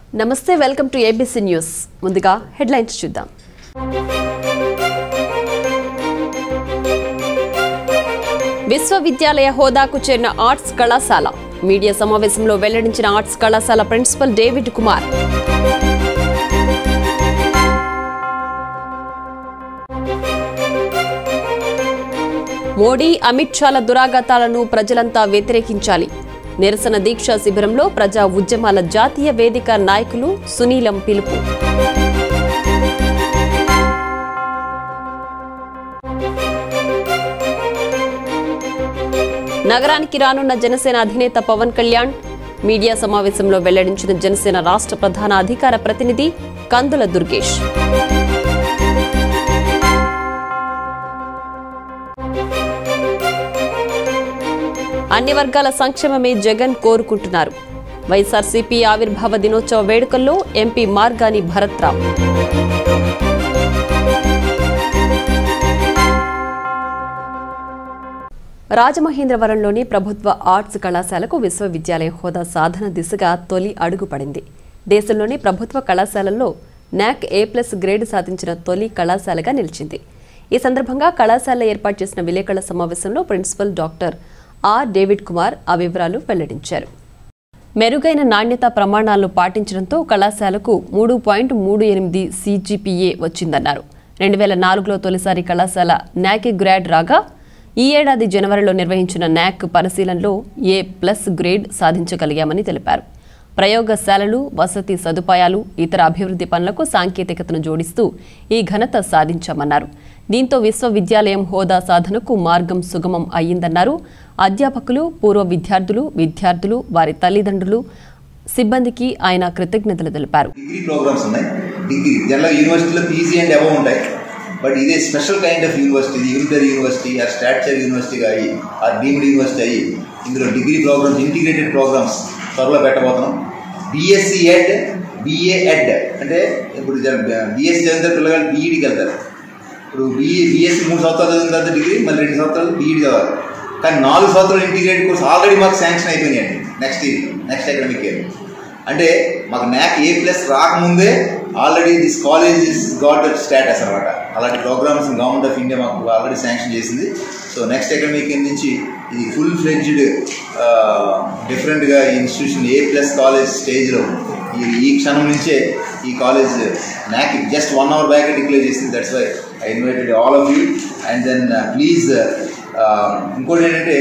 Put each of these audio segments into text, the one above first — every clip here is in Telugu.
నమస్తే వెల్కమ్ టు ఏబీసీ న్యూస్ ముందుగా హెడ్లైన్స్ చూద్దాం విశ్వవిద్యాలయ హోదాకు చేరిన ఆర్ట్స్ కళాశాల మీడియా సమావేశంలో వెల్లడించిన ఆర్ట్స్ కళాశాల ప్రిన్సిపల్ డేవిడ్ కుమార్ మోడీ అమిత్ షాల దురాగతాలను ప్రజలంతా వ్యతిరేకించాలి నిరసన దీక్షా శిబిరంలో ప్రజా ఉద్యమాల జాతీయ వేదిక నాయకులు సునీలం పిలుపు నగరానికి రానున్న జనసేన అధినేత పవన్ కళ్యాణ్ మీడియా సమావేశంలో వెల్లడించిన జనసేన రాష్ట్ర ప్రధాన అధికార ప్రతినిధి కందుల దుర్గేష్ అన్ని వర్గాల సంక్షేమమే జగన్ కోరుకుంటున్నారు వైఎస్ఆర్సీపీ ఆవిర్భావ దినోత్సవ వేడుకల్లో ఎంపీ మార్గాని భరత్రామ్ రాజమహేంద్రవరంలోని ప్రభుత్వ ఆర్ట్స్ కళాశాలకు విశ్వవిద్యాలయ హోదా సాధన దిశగా తొలి అడుగు పడింది దేశంలోని ప్రభుత్వ కళాశాలల్లో నాక్ ఏ ప్లస్ గ్రేడ్ సాధించిన తొలి కళాశాలగా నిలిచింది ఈ సందర్భంగా కళాశాల ఏర్పాటు చేసిన విలేకరుల సమావేశంలో principal doctor R David Kumar ఆ వివరాలు వెల్లడించారు మెరుగైన నాణ్యత ప్రమాణాలను పాటించడంతో కళాశాలకు మూడు పాయింట్ మూడు ఎనిమిది సీజీపీఏ వచ్చిందన్నారు రెండు వేల నాలుగులో తొలిసారి కళాశాల నాక్ గ్రాడ్ రాగా ఈ ఏడాది జనవరిలో నిర్వహించిన నాక్ పరిశీలనలో ఏ ప్లస్ గ్రేడ్ సాధించగలిగామని తెలిపారు ప్రయోగశాలలు వసతి సదుపాయాలు ఇతర అభివృద్ధి పనులకు సాంకేతికతను జోడిస్తూ ఈ ఘనత సాధించామన్నారు దీంతో విశ్వవిద్యాలయం హోదా సాధనకు మార్గం సుగమం అయ్యిందన్నారు అధ్యాపకులు పూర్వ విద్యార్థులు విద్యార్థులు వారి తల్లిదండ్రులు సిబ్బందికి ఆయన కృతజ్ఞతలు తెలిపారు డిగ్రీ ప్రోగ్రామ్స్ ఉన్నాయి డిగ్రీ జనరల్ యూనివర్సిటీలో పీజీ అండ్ అబవ్ ఉంటాయి బట్ ఇదే స్పెషల్ కైండ్ ఆఫ్ యూనివర్సిటీ ఇది యూనిటరీ యూనివర్సిటీ ఆ స్టాట్చర్ యూనివర్సిటీగా అయ్యి ఆ డీమ్డ్ యూనివర్సిటీ అయ్యి ఇందులో డిగ్రీ ప్రోగ్రామ్స్ ఇంటిగ్రేటెడ్ ప్రోగ్రామ్స్ త్వరలో పెట్టబోతున్నాం బీఎస్సీ ఎడ్ బిఏ ఎడ్ అంటే ఇప్పుడు బీఎస్సీ చదివితే పిల్లగాళ్ళు బీఈడికి వెళ్తారు ఇప్పుడు బీఈ బీఎస్సీ మూడు సంవత్సరాలు చదివిన తర్వాత డిగ్రీ మళ్ళీ రెండు సంవత్సరాలు బీఈడి చదవాలి కానీ నాలుగు సంవత్సరాలు ఇంటిగ్రేటెడ్ కోర్స్ ఆల్రెడీ మాకు శాంక్షన్ అయిపోయినాయండి next year next academic year అంటే మాకు న్యాక్ ఏ ప్లస్ రాకముందే already this college is got status అనమాట అలాంటి ప్రోగ్రామ్స్ గవర్నమెంట్ ఆఫ్ ఇండియా మాకు ఆల్రెడీ శాంక్షన్ చేసింది సో నెక్స్ట్ అకాడమిక్ ఇయర్ నుంచి ఇది ఫుల్ ఫ్లెడ్జ్డ్ డిఫరెంట్గా ఈ ఇన్స్టిట్యూషన్ ఏ ప్లస్ కాలేజ్ స్టేజ్లో ఈ ఈ క్షణం నుంచే ఈ కాలేజ్ నాకు just one hour back declare చేసింది that's why I invited all of you and then please ఇంకోటి ఏంటంటే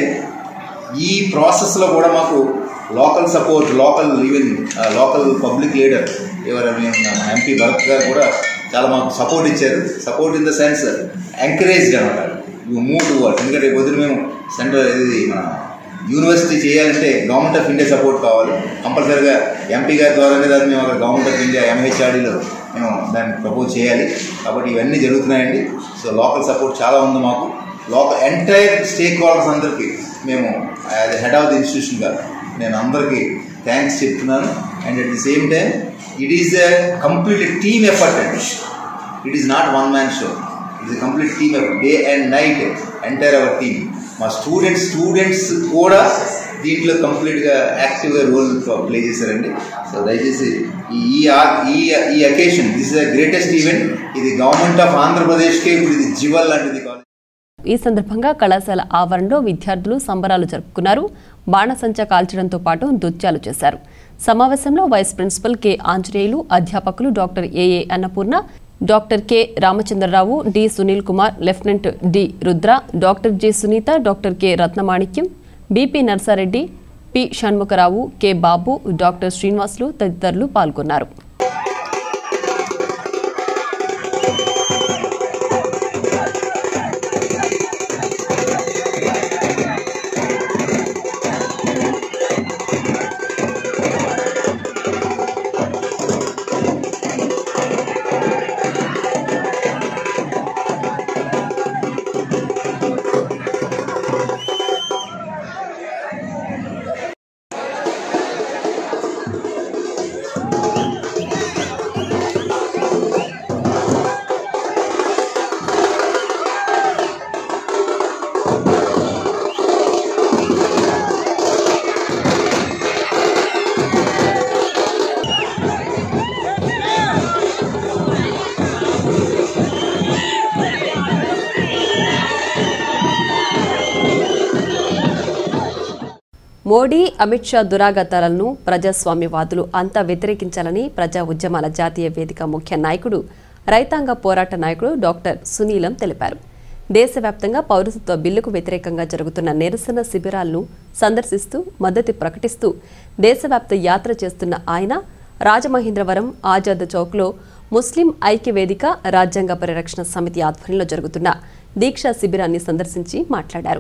ఈ ప్రాసెస్లో కూడా మాకు local support local even local public leader ఎవరైనా ఎంపీ భరత్ గారు కూడా చాలా మాకు సపోర్ట్ ఇచ్చారు support in the sense encouraged అనమాట యూ మూవ్ టు వర్క్ ఎందుకంటే వదిలి మేము సెంట్రల్ ఇది మన యూనివర్సిటీ చేయాలంటే గవర్నమెంట్ ఆఫ్ ఇండియా సపోర్ట్ కావాలి కంపల్సరీగా ఎంపీ గారి ద్వారానే దాన్ని మేము అక్కడ గవర్నమెంట్ ఆఫ్ ఇండియా ఎంహెచ్ఆర్డీలో మేము దాన్ని ప్రపోజ్ చేయాలి కాబట్టి ఇవన్నీ జరుగుతున్నాయండి సో లోకల్ సపోర్ట్ చాలా ఉంది మాకు లోకల్ ఎంటైర్ స్టేక్ హోల్డర్స్ అందరికీ మేము యాజ్ హెడ్ ఆఫ్ ది ఇన్స్టిట్యూషన్గా నేను అందరికీ థ్యాంక్స్ చెప్తున్నాను and at the same time it is a complete team effort అండి it is not one man show it is complete team effort day and night entire our team మా స్టూడెంట్స్ స్టూడెంట్స్ కూడా దీంట్లో కంప్లీట్గా యాక్టివ్గా రోల్ ప్లే చేశారండి సో దయచేసి ఈ ఈ ఆ- ఈ ఈ occasion this is the greatest event ఇది గవర్నమెంట్ ఆఫ్ ఆంధ్రప్రదేశ్కే ఇప్పుడు ఇది జివల్ లాంటిది కాలేజ్ ఈ సందర్భంగా కళాశాల ఆవరణలో విద్యార్థులు సంబరాలు జరుపుకున్నారు బాణసంచా కాల్చడంతో పాటు నృత్యాలు చేశారు సమావేశంలో వైస్ ప్రిన్సిపల్ కె ఆంజనేయులు అధ్యాపకులు doctor AA Annapurna doctor K Ramachandrarao D Sunil Kumar lieutenant D Rudra doctor J Sunitha doctor K Ratnamanikyam BP Narsareddy P Shanmukharao K Babu doctor Srinivasulu తదితరులు పాల్గొన్నారు మోడీ అమిత్ షా దురాగతాలను ప్రజాస్వామ్యవాదులు అంతా వ్యతిరేకించాలని ప్రజా ఉద్యమాల జాతీయ వేదిక ముఖ్య నాయకుడు రైతాంగ పోరాట నాయకుడు డాక్టర్ సునీలం తెలిపారు దేశవ్యాప్తంగా పౌరసత్వ బిల్లుకు వ్యతిరేకంగా జరుగుతున్న నిరసన శిబిరాలను సందర్శిస్తూ మద్దతు ప్రకటిస్తూ దేశవ్యాప్త యాత్ర చేస్తున్న ఆయన రాజమహేంద్రవరం ఆజాద్ చౌక్లో ముస్లిం ఐక్య వేదిక రాజ్యాంగ పరిరక్షణ సమితి ఆధ్వర్యంలో జరుగుతున్న దీక్షా శిబిరాన్ని సందర్శించి మాట్లాడారు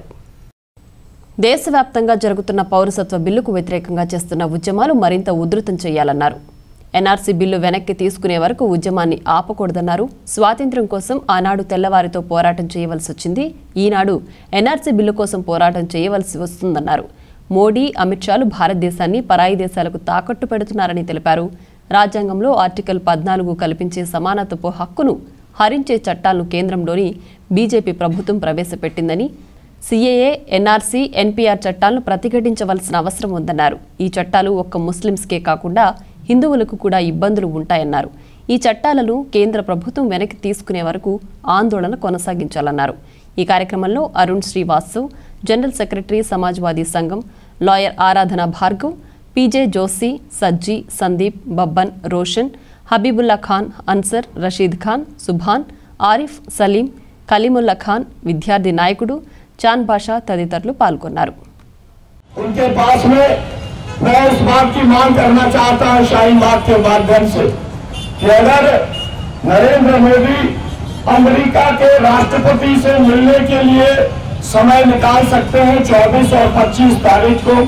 దేశవ్యాప్తంగా జరుగుతున్న పౌరసత్వ బిల్లుకు వ్యతిరేకంగా చేస్తున్న ఉద్యమాలు మరింత ఉధృతం చేయాలన్నారు ఎన్ఆర్సీ బిల్లు వెనక్కి తీసుకునే వరకు ఉద్యమాన్ని ఆపకూడదన్నారు స్వాతంత్ర్యం కోసం ఆనాడు తెల్లవారితో పోరాటం చేయవలసి వచ్చింది ఈనాడు ఎన్ఆర్సీ బిల్లు కోసం పోరాటం చేయవలసి వస్తుందన్నారు మోడీ అమిత్ షాలు భారతదేశాన్ని పరాయి దేశాలకు తాకట్టు పెడుతున్నారని తెలిపారు రాజ్యాంగంలో ఆర్టికల్ పద్నాలుగు కల్పించే సమానత్వపు హక్కును హరించే చట్టాలను కేంద్రంలోని బీజేపీ ప్రభుత్వం ప్రవేశపెట్టిందని సీఏఏ ఎన్ఆర్సీ ఎన్పీఆర్ చట్టాలను ప్రతిఘటించవలసిన అవసరం ఉందన్నారు ఈ చట్టాలు ఒక్క ముస్లింస్కే కాకుండా హిందువులకు కూడా ఇబ్బందులు ఉంటాయన్నారు ఈ చట్టాలను కేంద్ర ప్రభుత్వం వెనక్కి తీసుకునే వరకు ఆందోళన కొనసాగించాలన్నారు ఈ కార్యక్రమంలో Arun Srivastav general secretary Samajwadi Sangham lawyer Aradhana Bhargav PJ Joshi Sajji Sandeep Babban Roshan Habibullah Khan Ansar Rashid Khan Subhan Arif Salim Kalimullah Khan విద్యార్థి నాయకుడు చాన్ బాషా తదితరులు పాల్గొన్నారు उनके पास में मैं इस बात की मांग करना चाहता हूं शाहीन बाग के माध्यम से कि अगर नरेंद्र मोदी अमेरिका के राष्ट्रपति से मिलने के लिए समय निकाल सकते हैं 24 और 25 तारीख को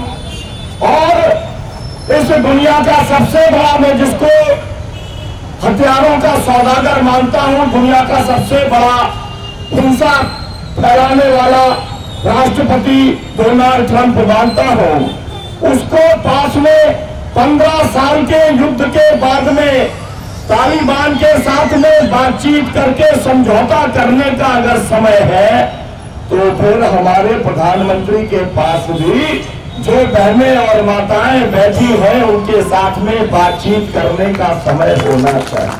और इस दुनिया का सबसे बड़ा मैं जिसको हथियारों का सौदागर मानता हूं दुनिया का सबसे बड़ा हिंसा फैलाने वाला राष्ट्रपति डोनाल्ड ट्रंप मानता हूं उसको पास में पंद्रह साल के युद्ध के बाद में तालिबान के साथ में बातचीत करके समझौता करने का अगर समय है तो फिर हमारे प्रधानमंत्री के पास भी जो बहनें और माताएं बैठी हैं उनके साथ में बातचीत करने का समय होना चाहिए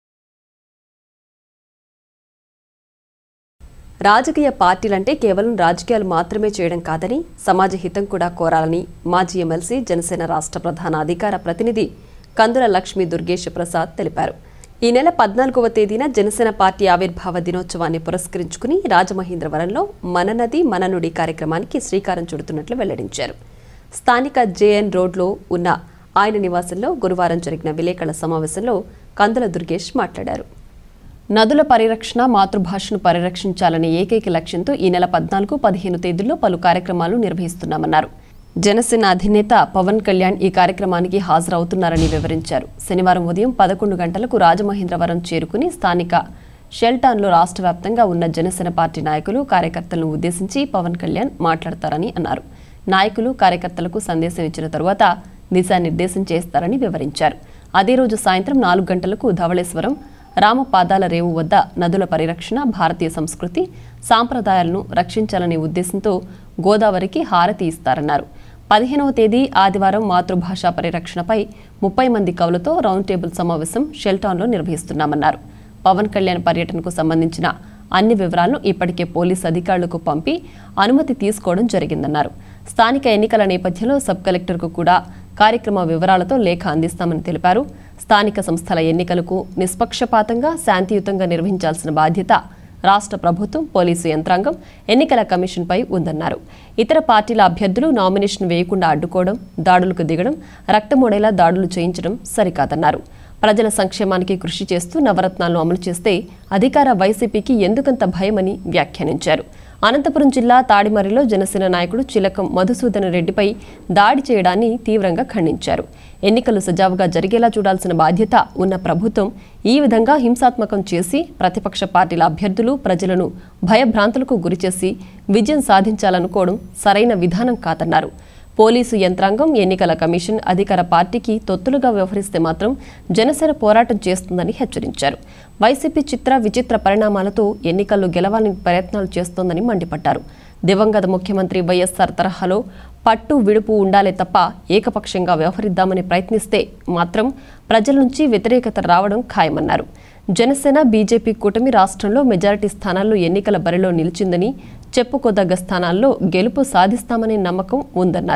రాజకీయ పార్టీలంటే కేవలం రాజకీయాలు మాత్రమే చేయడం కాదని సమాజ హితం కూడా కోరాలని మాజీ ఎమ్మెల్సీ జనసేన రాష్ట్ర ప్రధాన అధికార ప్రతినిధి కందుల లక్ష్మీ దుర్గేష్ ప్రసాద్ తెలిపారు ఈ నెల పద్నాలుగవ తేదీన జనసేన పార్టీ ఆవిర్భావ దినోత్సవాన్ని పురస్కరించుకుని రాజమహేంద్రవరంలో మన నది మన నుడి కార్యక్రమానికి శ్రీకారం చుడుతున్నట్లు వెల్లడించారు స్థానిక జేఎన్ రోడ్లో ఉన్న ఆయన నివాసంలో గురువారం జరిగిన విలేకరుల సమావేశంలో కందుల దుర్గేష్ మాట్లాడారు నదుల పరిరక్షణ మాతృభాషను పరిరక్షించాలనే ఏకైక లక్ష్యంతో ఈ నెల పద్నాలుగు పదిహేను తేదీల్లో పలు కార్యక్రమాలు నిర్వహిస్తున్నామన్నారు జనసేన అధినేత పవన్ కళ్యాణ్ ఈ కార్యక్రమానికి హాజరవుతున్నారని వివరించారు శనివారం ఉదయం పదకొండు గంటలకు రాజమహేంద్రవరం చేరుకుని స్థానిక షెల్టాన్లో రాష్ట్ర వ్యాప్తంగా ఉన్న జనసేన పార్టీ నాయకులు కార్యకర్తలను ఉద్దేశించి పవన్ కళ్యాణ్ మాట్లాడతారని అన్నారు నాయకులు కార్యకర్తలకు సందేశం ఇచ్చిన తరువాత దిశానిర్దేశం చేస్తారని వివరించారు అదే రోజు సాయంత్రం నాలుగు గంటలకు ధవళేశ్వరం రామపాదాల రేవు వద్ద నదుల పరిరక్షణ భారతీయ సంస్కృతి సాంప్రదాయాలను రక్షించాలనే ఉద్దేశంతో గోదావరికి హారతి ఇస్తారన్నారు పదిహేనవ తేదీ ఆదివారం మాతృభాష పరిరక్షణపై ముప్పై మంది కవులతో రౌండ్ టేబుల్ సమావేశం షెల్టాన్లో నిర్వహిస్తున్నామన్నారు పవన్ కళ్యాణ్ పర్యటనకు సంబంధించిన అన్ని వివరాలను ఇప్పటికే పోలీస్ అధికారులకు పంపి అనుమతి తీసుకోవడం జరిగిందన్నారు స్థానిక ఎన్నికల నేపథ్యంలో సబ్ కలెక్టర్కు కూడా కార్యక్రమ వివరాలతో లేఖ అందిస్తామని తెలిపారు స్థానిక సంస్థల ఎన్నికలకు నిష్పక్షపాతంగా శాంతియుతంగా నిర్వహించాల్సిన బాధ్యత రాష్ట్ర ప్రభుత్వం పోలీసు యంత్రాంగం ఎన్నికల కమిషన్పై ఉందన్నారు ఇతర పార్టీల అభ్యర్థులు నామినేషన్ వేయకుండా అడ్డుకోవడం దాడులకు దిగడం రక్తమోడేలా దాడులు చేయించడం సరికాదన్నారు ప్రజల సంక్షేమానికి కృషి చేస్తూ నవరత్నాలను అమలు చేస్తే అధికార వైసీపీకి ఎందుకంత భయమని వ్యాఖ్యానించారు అనంతపురం జిల్లా తాడిమర్రిలో జనసేన నాయకుడు చిలకం మధుసూదన రెడ్డిపై దాడి చేయడాన్ని తీవ్రంగా ఖండించారు ఎన్నికలు సజావుగా జరిగేలా చూడాల్సిన బాధ్యత ఉన్న ప్రభుత్వం ఈ విధంగా హింసాత్మకం చేసి ప్రతిపక్ష పార్టీల అభ్యర్థులు ప్రజలను భయభ్రాంతులకు గురిచేసి విజయం సాధించాలనుకోవడం సరైన విధానం కాదన్నారు పోలీసు యంత్రాంగం ఎన్నికల కమిషన్ అధికార పార్టీకి తొత్తులుగా వ్యవహరిస్తే మాత్రం జనసేన పోరాటం చేస్తుందని హెచ్చరించారు వైసీపీ చిత్ర విచిత్ర పరిణామాలతో ఎన్నికల్లో గెలవాలని ప్రయత్నాలు చేస్తోందని మండిపడ్డారు దివంగత ముఖ్యమంత్రి వైఎస్ఆర్ తరహాలో పట్టు విడుపు ఉండాలే తప్ప ఏకపక్షంగా వ్యవహరిద్దామని ప్రయత్నిస్తే మాత్రం ప్రజల నుంచి వ్యతిరేకత రావడం ఖాయమన్నారు జనసేన బీజేపీ కూటమి రాష్ట్రంలో మెజారిటీ స్థానాల్లో ఎన్నికల బరిలో నిలిచిందని చెప్పుకోదగ్గ స్థానాల్లో గెలుపు సాధిస్తామనే నమ్మకం ఉందన్నారు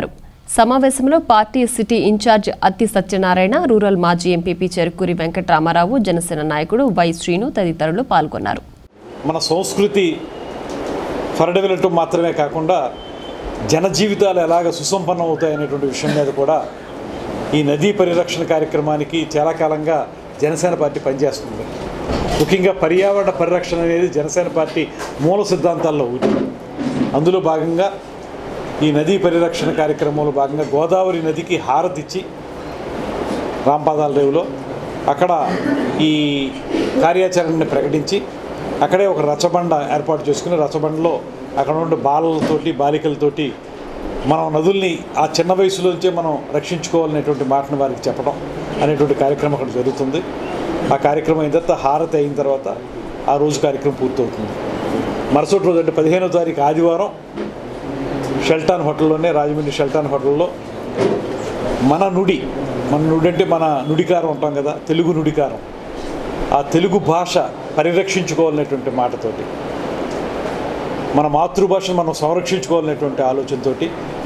సమావేశంలో party city in charge Atti Satyanarayana rural మాజీ ఎంపీపీ చెరుకూరి వెంకటరామారావు జనసేన నాయకుడు వై శ్రీను తదితరులు పాల్గొన్నారు మన సంస్కృతి ఫరడవిలటం మాత్రమే కాకుండా జన జీవితాలు ఎలాగ సుసంపన్నం అవుతాయనేటువంటి విషయం మీద కూడా ఈ నదీ పరిరక్షణ కార్యక్రమానికి చాలా కాలంగా జనసేన పార్టీ పనిచేస్తుంది ముఖ్యంగా పర్యావరణ పరిరక్షణ అనేది జనసేన పార్టీ మూల సిద్ధాంతాల్లో ఒకటి అందులో భాగంగా ఈ నదీ పరిరక్షణ కార్యక్రమంలో భాగంగా గోదావరి నదికి హారతిచ్చి రాంపాదాల రేవులో అక్కడ ఈ కార్యాచరణని ప్రకటించి అక్కడే ఒక రచ్చబండ ఏర్పాటు చేసుకుని రచ్చబండలో అక్కడ ఉండే బాలలతోటి బాలికలతోటి మనం నదుల్ని ఆ చిన్న వయసులోంచే మనం రక్షించుకోవాలనేటువంటి మాటను వారికి చెప్పడం అనేటువంటి కార్యక్రమం అక్కడ జరుగుతుంది ఆ కార్యక్రమం అయిన తర్వాత హారతి అయిన తర్వాత ఆ రోజు కార్యక్రమం పూర్తవుతుంది మరుసటి రోజు అంటే పదిహేనో తారీఖు ఆదివారం షెల్టాన్ హోటల్లోనే రాజమండ్రి షెల్టాన్ హోటల్లో మన నుడి మన నుడి అంటే మన నుడికారం ఉంటాం కదా తెలుగు నుడికారం ఆ తెలుగు భాష పరిరక్షించుకోవాలనేటువంటి మాటతోటి మన మాతృభాషను మనం సంరక్షించుకోవాలనేటువంటి ఆలోచనతోటి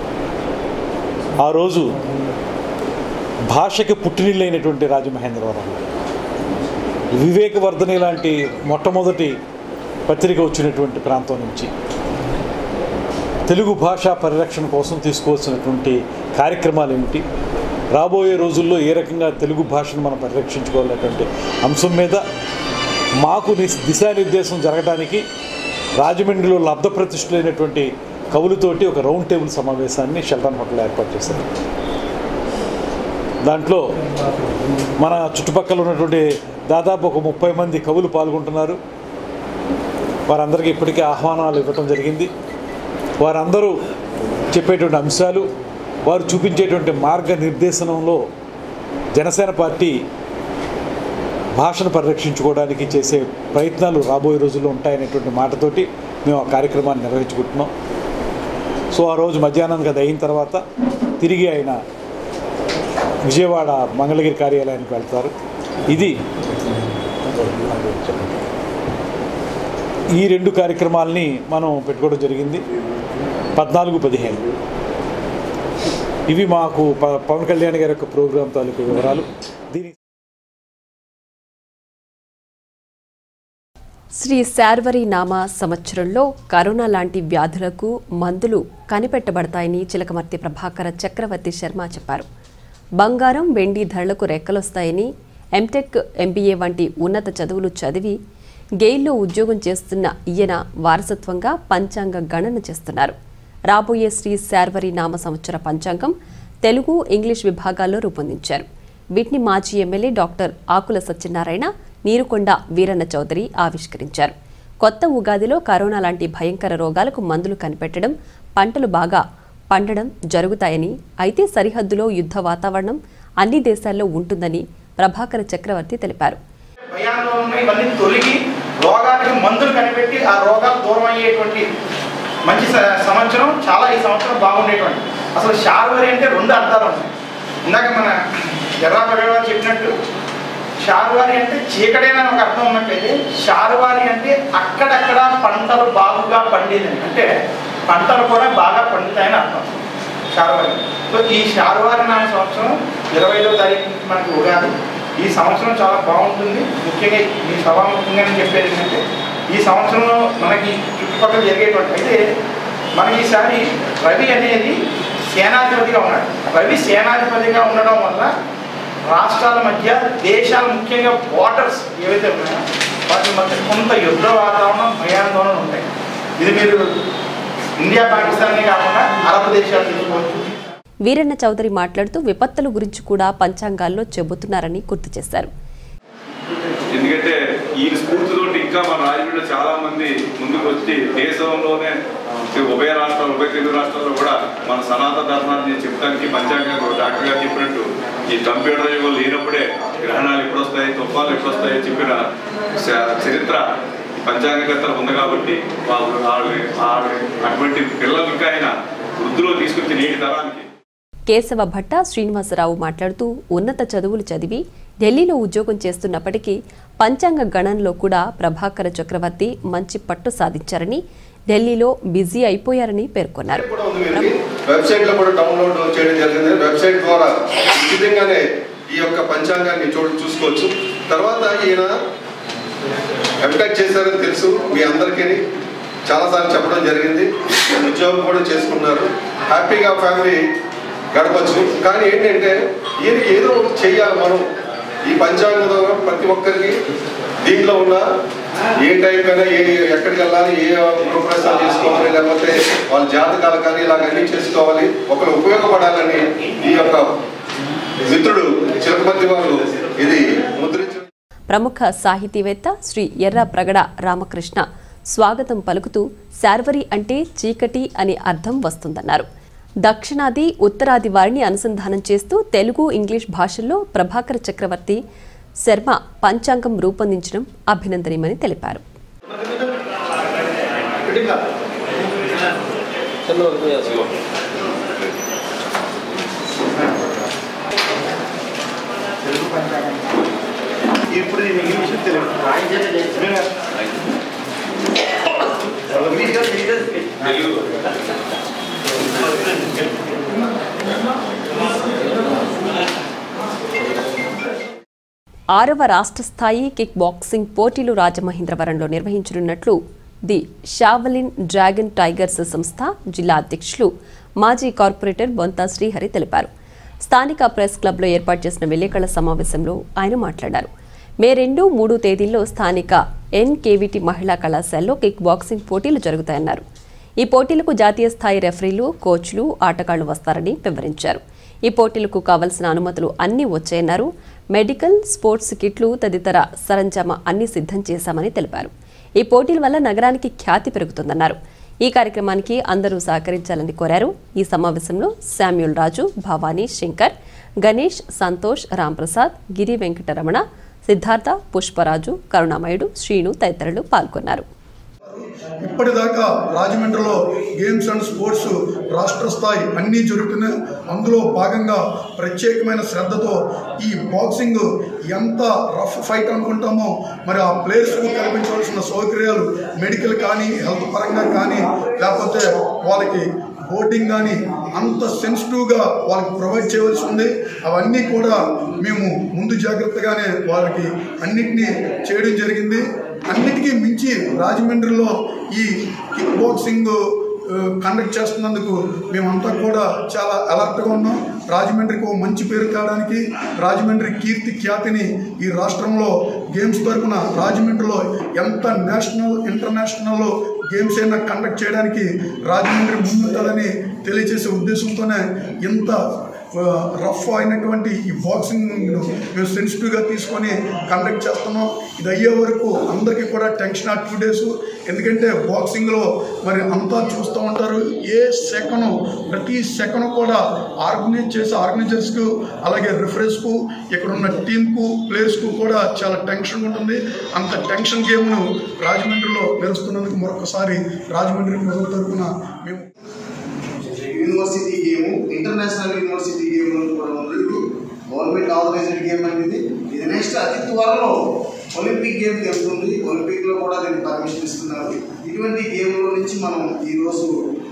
ఆ రోజు భాషకి పుట్టినిల్లైనటువంటి రాజమహేంద్రవరం వివేకవర్ధని లాంటి మొట్టమొదటి పత్రిక వచ్చినటువంటి ప్రాంతం నుంచి తెలుగు భాష పరిరక్షణ కోసం తీసుకోవాల్సినటువంటి కార్యక్రమాలు ఏమిటి రాబోయే రోజుల్లో ఏ రకంగా తెలుగు భాషను మనం పరిరక్షించుకోవాలనేటువంటి అంశం మీద మాకు ని- దిశానిర్దేశం జరగడానికి రాజమండ్రిలో లబ్ధ ప్రతిష్ఠులైనటువంటి కవులతోటి ఒక రౌండ్ టేబుల్ సమావేశాన్ని షెల్టన్ హోటల్ ఏర్పాటు చేశారు దాంట్లో మన చుట్టుపక్కల ఉన్నటువంటి దాదాపు ఒక ముప్పై మంది కవులు పాల్గొంటున్నారు వారందరికీ ఇప్పటికే ఆహ్వానాలు ఇవ్వటం జరిగింది వారందరూ చెప్పేటువంటి అంశాలు వారు చూపించేటువంటి మార్గ నిర్దేశనంలో జనసేన పార్టీ భాషను పరిరక్షించుకోవడానికి చేసే ప్రయత్నాలు రాబోయే రోజుల్లో ఉంటాయనేటువంటి మాటతోటి మేము ఆ కార్యక్రమాన్ని నిర్వహించుకుంటున్నాం సో ఆ రోజు మధ్యాహ్నానికి అది అయిన తర్వాత తిరిగి ఆయన విజయవాడ మంగళగిరి కార్యాలయానికి వెళ్తారు ఇది ఈ రెండు కార్యక్రమాలని మనం పెట్టుకోవడం జరిగింది పద్నాలుగు పదిహేను ఇవి మాకు ప- పవన్ కళ్యాణ్ గారి యొక్క ప్రోగ్రాం తాలూకు వివరాలు దీని శ్రీ శార్వరి నామ సంవత్సరంలో కరోనా లాంటి వ్యాధులకు మందులు కనిపెట్టబడతాయని చిలకమర్తి ప్రభాకర చక్రవర్తి శర్మ చెప్పారు బంగారం వెండి ధరలకు రెక్కలొస్తాయని ఎంటెక్ ఎంబీఏ వంటి ఉన్నత చదువులు చదివి గెయిల్లో ఉద్యోగం చేస్తున్న ఈయన వారసత్వంగా పంచాంగ గణన చేస్తున్నారు రాబోయే శ్రీ శార్వరి నామ సంవత్సర పంచాంగం తెలుగు ఇంగ్లీష్ విభాగాల్లో రూపొందించారు వీటిని మాజీ ఎమ్మెల్యే డాక్టర్ ఆకుల సత్యనారాయణ నీరుకొండ వీరన్న చౌదరి ఆవిష్కరించారు కొత్త ఉగాదిలో కరోనా లాంటి భయంకర రోగాలకు మందులు కనిపెట్టడం పంటలు బాగా పండడం జరుగుతాయని అయితే సరిహద్దులో యుద్ధ వాతావరణం అన్ని దేశాల్లో ఉంటుందని ప్రభాకర చక్రవర్తి తెలిపారు భయాల్లో ఉన్న ఇవన్నీ తొలగి రోగాలకు మందులు కనిపెట్టి ఆ రోగాలు దూరం అయ్యేటువంటి మంచి స- సంవత్సరం చాలా ఈ సంవత్సరం బాగుండేటువంటి అసలు శార్వరి అంటే రెండు అర్థాలు ఉన్నాయి ఇందాక మన ఎర్రా భగవాన్ చెప్పినట్టు శార్వారి అంటే చీకటైన ఒక అర్థం ఉన్నట్లయితే శార్వారి అంటే అక్కడక్కడ పంటలు బాగుగా పండేదని అంటే పంటలు కూడా బాగా పండుతాయని అర్థం శార్వారి సో ఈ శార్వారి నామ సంవత్సరం ఇరవై ఐదో తారీఖు నుంచి మనకి ఉగాది ఈ సంవత్సరం చాలా బాగుంటుంది ముఖ్యంగా ఈ సభాముఖంగా నేను చెప్పేది ఏంటంటే ఈ సంవత్సరంలో మనకి చుట్టుపక్కల జరిగేటువంటి అయితే మనకి ఈసారి రవి అనేది సేనాధిపతిగా ఉన్నాడు రవి సేనాధిపతిగా ఉండడం వల్ల రాష్ట్రాల మధ్య దేశాల ముఖ్యంగా బార్డర్స్ ఏవైతే ఉన్నాయో వాటి మధ్య కొంత యుద్ధ వాతావరణం భయాందోళన ఉంటాయి ఇది మీరు ఇండియా పాకిస్తానే కాకుండా అరబ్ దేశాలు తీసుకోవచ్చు వీరన్న చౌదరి మాట్లాడుతూ విపత్తుల గురించి కూడా పంచాంగాల్లో చెబుతున్నారని గుర్తు చేశారు ఎందుకంటే ఈ స్ఫూర్తితో ఇంకా మన రాజమండ్రిలో చాలా మంది ముందుకు వచ్చి దేశంలోనే ఈ ఉభయ రాష్ట్రాలు ఉభయ తెలుగు రాష్ట్రాల్లో కూడా మన సనాతన ధర్మాన్ని చెప్పడానికి పంచాంగం డాక్టర్ గారు చెప్పినట్టు ఈ కంప్యూటర్ యుగం లేనప్పుడే గ్రహణాలు ఎప్పుడు వస్తాయి తుఫాలు ఎప్పుడు వస్తాయో చెప్పిన చ- చరిత్ర పంచాంగకర్తలు ఉంది కాబట్టి వాళ్ళు ఆవిడ- ఆవిడ అటువంటి పిల్లలు ఇంకా ఆయన వృద్ధిలో తీసుకొచ్చి నేటి తరానికి కేశవ భట్ట శ్రీనివాసరావు మాట్లాడుతూ ఉన్నత చదువులు చదివి ఢిల్లీలో ఉద్యోగం చేస్తున్నప్పటికీ పంచాంగ గణనలో కూడా ప్రభాకర చక్రవర్తి మంచి పట్టు సాధించారని ఢిల్లీలో బిజీ అయిపోయారని పేర్కొన్నారు కూడా ఉంది వీరికి వెబ్సైట్ లో కూడా డౌన్లోడ్ చేయడం జరిగింది వెబ్సైట్ ద్వారా ఉచితంగానే ఈ యొక్క పంచాంగాన్ని చూ చూసుకోవచ్చు తర్వాత ఈయన ఎంటెక్ చేశారని తెలుసు మీ అందరికీ చాలాసార్లు చెప్పడం జరిగింది ఉద్యోగం కూడా చేసుకున్నారు హ్యాపీగా ఫ్యామిలీ గడపచ్చు కానీ ఏంటంటే ఈయనకి ఏదో ఒకటి చెయ్యాలి మనం ఈ పంచాంగం ద్వారా ప్రతి ఒక్కరికి దీంట్లో ఉన్న ఏ టైం కైనా ఏ ఎక్కడికి వెళ్ళాలి ఏ గృహప్రవేశాలు చేసుకోవాలి లేకపోతే వాళ్ళ జాతకాలు కానీ ఇలాగ అన్ని చేసుకోవాలి ఒకరు ఉపయోగపడాలని ఈ యొక్క మిత్రుడు చిలకపతి వారు ఇది ముద్రించారు ప్రముఖ సాహితీవేత్త శ్రీ ఎర్ర ప్రగడ రామకృష్ణ స్వాగతం పలుకుతూ శార్వరి అంటే చీకటి అని అర్థం వస్తుందన్నారు దక్షిణాది ఉత్తరాది వారిని అనుసంధానం చేస్తూ తెలుగు ఇంగ్లీష్ భాషల్లో ప్రభాకర చక్రవర్తి శర్మ పంచాంగం రూపొందించడం అభినందనీయమని తెలిపారు ఇప్పుడు నేను ఇంగ్లీష్ తెలుగు ఆరవ రాష్ట్ర స్థాయి కిక్ బాక్సింగ్ పోటీలు రాజమహేంద్రవరంలో నిర్వహించనున్నట్లు ది షావలిన్ డ్రాగన్ టైగర్స్ సంస్థ జిల్లా అధ్యక్షులు మాజీ కార్పొరేటర్ బొంతా శ్రీహరి తెలిపారు స్థానిక ప్రెస్ క్లబ్లో ఏర్పాటు చేసిన విలేకరుల సమావేశంలో ఆయన మాట్లాడారు మే రెండు మూడు తేదీల్లో స్థానిక ఎన్కేవిటి మహిళా కళాశాలలో కిక్ బాక్సింగ్ పోటీలు జరుగుతాయన్నారు ఈ పోటీలకు జాతీయ స్థాయి రెఫరీలు కోచ్లు ఆటగాళ్లు వస్తారని వివరించారు ఈ పోటీలకు కావలసిన అనుమతులు అన్నీ వచ్చాయన్నారు మెడికల్ స్పోర్ట్స్ కిట్లు తదితర సరంజామా అన్ని సిద్ధం చేశామని తెలిపారు ఈ పోటీల వల్ల నగరానికి ఖ్యాతి పెరుగుతుందన్నారు ఈ కార్యక్రమానికి అందరూ సహకరించాలని కోరారు ఈ సమావేశంలో శామ్యూల్ రాజు భవానీ శంకర్ గణేష్ సంతోష్ రాంప్రసాద్ గిరి వెంకటరమణ సిద్ధార్థ పుష్పరాజు కరుణామయుడు శ్రీను తదితరులు పాల్గొన్నారు ఇప్పటిదాకా రాజమండ్రిలో గేమ్స్ అండ్ స్పోర్ట్స్ రాష్ట్ర స్థాయి అన్నీ జరుగుతున్నాయి అందులో భాగంగా ప్రత్యేకమైన శ్రద్ధతో ఈ బాక్సింగ్ ఎంత రఫ్ ఫైట్ అనుకుంటామో మరి ఆ ప్లేయర్స్కు కల్పించవలసిన సౌకర్యాలు మెడికల్ కానీ హెల్త్ పరంగా కానీ లేకపోతే వాళ్ళకి బోటింగ్ కానీ అంత సెన్సిటివ్గా వాళ్ళకి ప్రొవైడ్ చేయవలసి ఉంది అవన్నీ కూడా మేము ముందు జాగ్రత్తగానే వాళ్ళకి అన్నిటినీ చేయడం జరిగింది అన్నిటికీ మించి రాజమండ్రిలో ఈ కిక్ బాక్సింగ్ ఆ, కండక్ట్ చేస్తున్నందుకు మేమంతా కూడా చాలా అలర్ట్గా ఉన్నాం రాజమండ్రికి ఒక మంచి పేరు తేవడానికి రాజమండ్రి కీర్తి ఖ్యాతిని ఈ రాష్ట్రంలో గేమ్స్ తరఫున రాజమండ్రిలో ఎంత నేషనల్ ఇంటర్నేషనల్ గేమ్స్ అయినా కండక్ట్ చేయడానికి రాజమండ్రి ముందుంటుందని తెలియజేసే ఉద్దేశంతోనే ఇంత ఆ, రఫ్ అయినటువంటి ఈ బాక్సింగ్ మేము సెన్సిటివ్గా తీసుకొని కండక్ట్ చేస్తున్నాం ఇది అయ్యే వరకు అందరికీ కూడా టెన్షన్ ఆ టూ డేస్ ఎందుకంటే బాక్సింగ్లో మరి అంతా చూస్తూ ఉంటారు ఏ సెకను ప్రతి సెకను కూడా ఆర్గనైజ్ చేసే ఆర్గనైజర్స్కు అలాగే రిఫరెన్స్కు ఇక్కడ ఉన్న టీంకు ప్లేయర్స్కు కూడా చాలా టెన్షన్ ఉంటుంది అంత టెన్షన్ గేమ్ను రాజమండ్రిలో నిలుస్తున్నందుకు మరొకసారి రాజమండ్రి ప్రజల తరఫున మేము university game international university game కూడా ఉంది ఇది గవర్నమెంట్ ఆర్గనైజ్డ్ గేమ్ అనేది ఇది నెక్స్ట్ అతి త్వరలో ఒలింపిక్ గేమ్ తెలుస్తుంది ఒలింపిక్ లో కూడా దీనికి పర్మిషన్ ఇస్తున్నారు ఇటువంటి గేమ్ల నుంచి మనం ఈ రోజు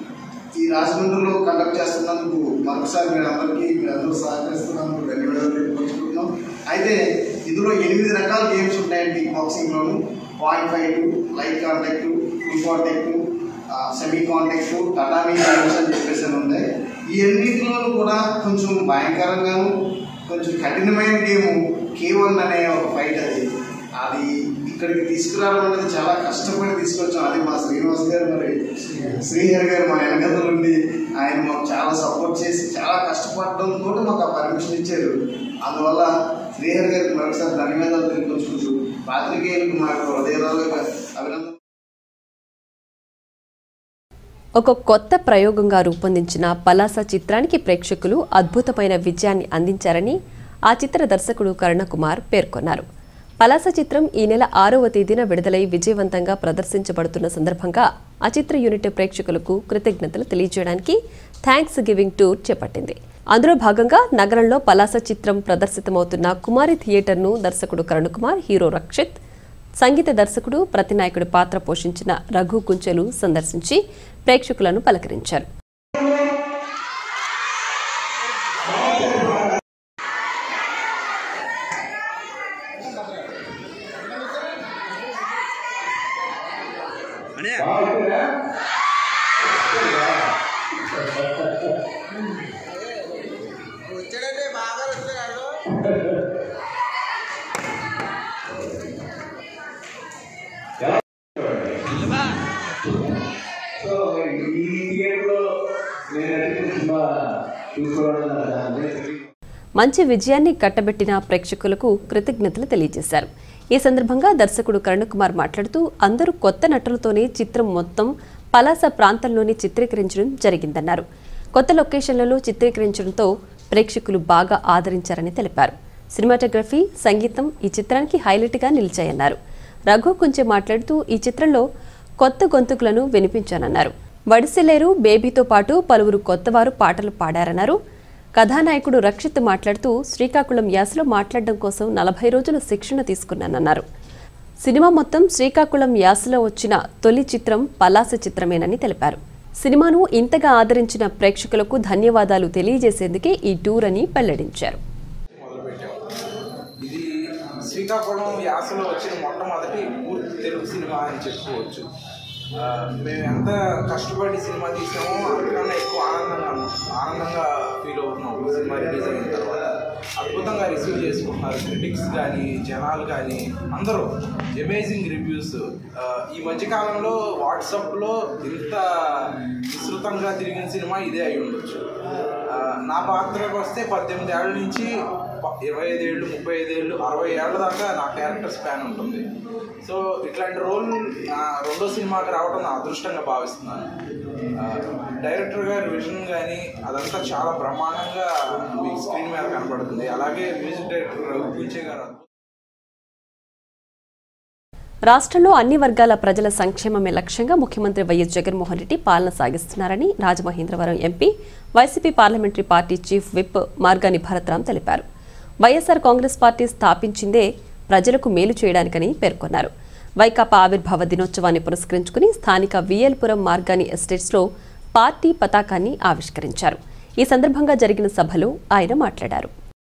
ఈ రాజమండ్రిలో కండక్ట్ చేస్తున్నందుకు మరొకసారి మీరు అందరికీ మీరు అందరూ సహకరిస్తున్నందుకు ధన్యవాదాలు తెలియపరుచుకుంటున్నాం అయితే ఇందులో ఎనిమిది రకాల గేమ్స్ ఉంటాయండి బాక్సింగ్ లోను point five light contact full contact semi contact tatami games అని చెప్పేసి అని ఉన్నాయి ఈ అన్నింటిలోనూ కూడా కొంచెం భయంకరంగాను కొంచెం కఠినమైన గేమ్ కే వన్ అనే ఒక ఫైట్ అది అది ఇక్కడికి తీసుకురావడం అనేది చాలా కష్టపడి తీసుకొచ్చాం అది మా శ్రీనివాస్ గారు మరి శ్రీహరి గారు మా వెనకథలు ఉండి ఆయన మాకు చాలా సపోర్ట్ చేసి చాలా కష్టపడడంతో మాకు ఆ పర్మిషన్ ఇచ్చారు అందువల్ల శ్రీహరి గారికి మరొకసారి ధన్యవాదాలు తెలియపరుచుకుంటూ పాత్రికేయులకు మాకు హృదయరాలుగా అభినందన ఒక కొత్త ప్రయోగంగా రూపొందించిన పలాస చిత్రానికి ప్రేక్షకులు అద్భుతమైన విజయాన్ని అందించారని ఆ చిత్ర దర్శకుడు కరుణకుమార్ పేర్కొన్నారు పలాస చిత్రం ఈ నెల ఆరవ తేదీన విడుదలై విజయవంతంగా ప్రదర్శించబడుతున్న సందర్భంగా ఆ చిత్ర యూనిట్ ప్రేక్షకులకు కృతజ్ఞతలు తెలియజేయడానికి థ్యాంక్స్ గివింగ్ టూర్ చేపట్టింది అందులో భాగంగా నగరంలో పలాస చిత్రం ప్రదర్శితమవుతున్న కుమారి థియేటర్ను దర్శకుడు కరుణకుమార్ హీరో రక్షిత్ సంగీత దర్శకుడు ప్రతినాయకుడి పాత్ర పోషించిన రఘు కుంచెలు సందర్శించి ప్రేక్షకులను పలకరించారు సో ఈ థియేటర్లో నేను నటించిన సినిమా చూసుకోవడం నాకు మంచి విజయాన్ని కట్టబెట్టిన ప్రేక్షకులకు కృతజ్ఞతలు తెలియజేశారు ఈ సందర్భంగా దర్శకుడు కరుణకుమార్ మాట్లాడుతూ అందరూ కొత్త నటులతోనే చిత్రం మొత్తం పలాస ప్రాంతంలోనే చిత్రీకరించడం జరిగిందన్నారు కొత్త లొకేషన్లలో చిత్రీకరించడంతో ప్రేక్షకులు బాగా ఆదరించారని తెలిపారు సినిమాటోగ్రఫీ సంగీతం ఈ చిత్రానికి హైలైట్గా నిలిచాయన్నారు రఘు కొంచెం మాట్లాడుతూ ఈ చిత్రంలో కొత్త గొంతుకులను వినిపించానన్నారు వడిసెలేరు బేబీతో పాటు పలువురు కొత్తవారు పాటలు పాడారన్నారు కథానాయకుడు రక్షిత్ మాట్లాడుతూ శ్రీకాకుళం యాసలో మాట్లాడడం కోసం నలభై రోజులు శిక్షణ తీసుకున్నానన్నారు సినిమా మొత్తం శ్రీకాకుళం యాసలో వచ్చిన తొలి చిత్రం పలాస చిత్రమేనని తెలిపారు సినిమాను ఇంతగా ఆదరించిన ప్రేక్షకులకు ధన్యవాదాలు తెలియజేసేందుకే ఈ టూర్ అని వెల్లడించారు ఇది శ్రీకాకుళం యాసలో వచ్చిన మొట్టమొదటి పూర్తి తెలుగు సినిమా అని చెప్పుకోవచ్చు ఆ, మేము ఎంత కష్టపడి సినిమా తీసామో అంతకన్నా ఎక్కువ ఆనందంగా ఉన్నాం. ఆనందంగా ఫీల్ అవుతున్నాం ఈ సినిమా రిలీజ్ అయిన తర్వాత అద్భుతంగా రిసీవ్ చేసుకుంటున్నారు క్రిటిక్స్ కానీ జనాలు కానీ అందరూ అమేజింగ్ రివ్యూస్ ఈ మధ్యకాలంలో వాట్సాప్లో ఇంత విస్తృతంగా తిరిగిన సినిమా ఇదే అయి ఉండొచ్చు ఆ, నా పాత్రకు వస్తే పద్దెనిమిది ఏళ్ళ నుంచి ప- ఇరవై ఐదేళ్ళు ముప్పై ఐదేళ్ళు అరవై ఏళ్ళ దాకా నా క్యారెక్టర్ స్పాన్ ఉంటుంది సో ఇట్లాంటి రోల్ నా రెండో సినిమాకి రావడం నా అదృష్టంగా భావిస్తున్నాను ఆ, డైరెక్టర్ గారి విజన్ కానీ అదంతా చాలా బ్రహ్మాండంగా మీకు స్క్రీన్ మీద కనపడుతుంది అలాగే మ్యూజిక్ డైరెక్టర్ రఘుపూచే గారు రాష్ట్రంలో అన్ని వర్గాల ప్రజల సంక్షేమమే లక్ష్యంగా ముఖ్యమంత్రి వైఎస్ జగన్మోహన్ రెడ్డి పాలన సాగిస్తున్నారని Rajamahendravaram MP YCP parliamentary party chief whip Margani Bharatram తెలిపారు వైఎస్ఆర్ కాంగ్రెస్ పార్టీ స్థాపించిందే ప్రజలకు మేలు చేయడానికని పేర్కొన్నారు వైకాపా ఆవిర్భావ దినోత్సవాన్ని పురస్కరించుకుని స్థానిక విఎల్పురం మార్గాని ఎస్టేట్స్లో పార్టీ పతాకాన్ని ఆవిష్కరించారు ఈ సందర్భంగా జరిగిన సభలో ఆయన మాట్లాడారు